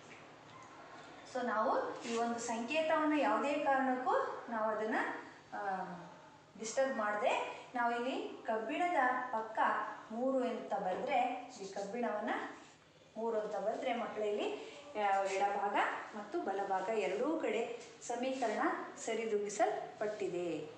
ಸೊ ನಾವು ಈ ಒಂದು ಸಂಕೇತವನ್ನು ಯಾವುದೇ ಕಾರಣಕ್ಕೂ ನಾವು ಅದನ್ನು ಡಿಸ್ಟರ್ಬ್ ಮಾಡದೆ ನಾವಿಲ್ಲಿ ಕಬ್ಬಿಣದ ಪಕ್ಕ ಮೂರು ಅಂತ ಬರೆದ್ರೆ ಈ ಕಬ್ಬಿಣವನ್ನು ಮೂರು ಅಂತ ಬರೆದ್ರೆ ಮಕ್ಕಳಲ್ಲಿ ಎಡಭಾಗ ಮತ್ತು ಬಲಭಾಗ ಎರಡೂ ಕಡೆ ಸಮೀಕರಣ ಸರಿದೂಗಿಸಲ್ಪಟ್ಟಿದೆ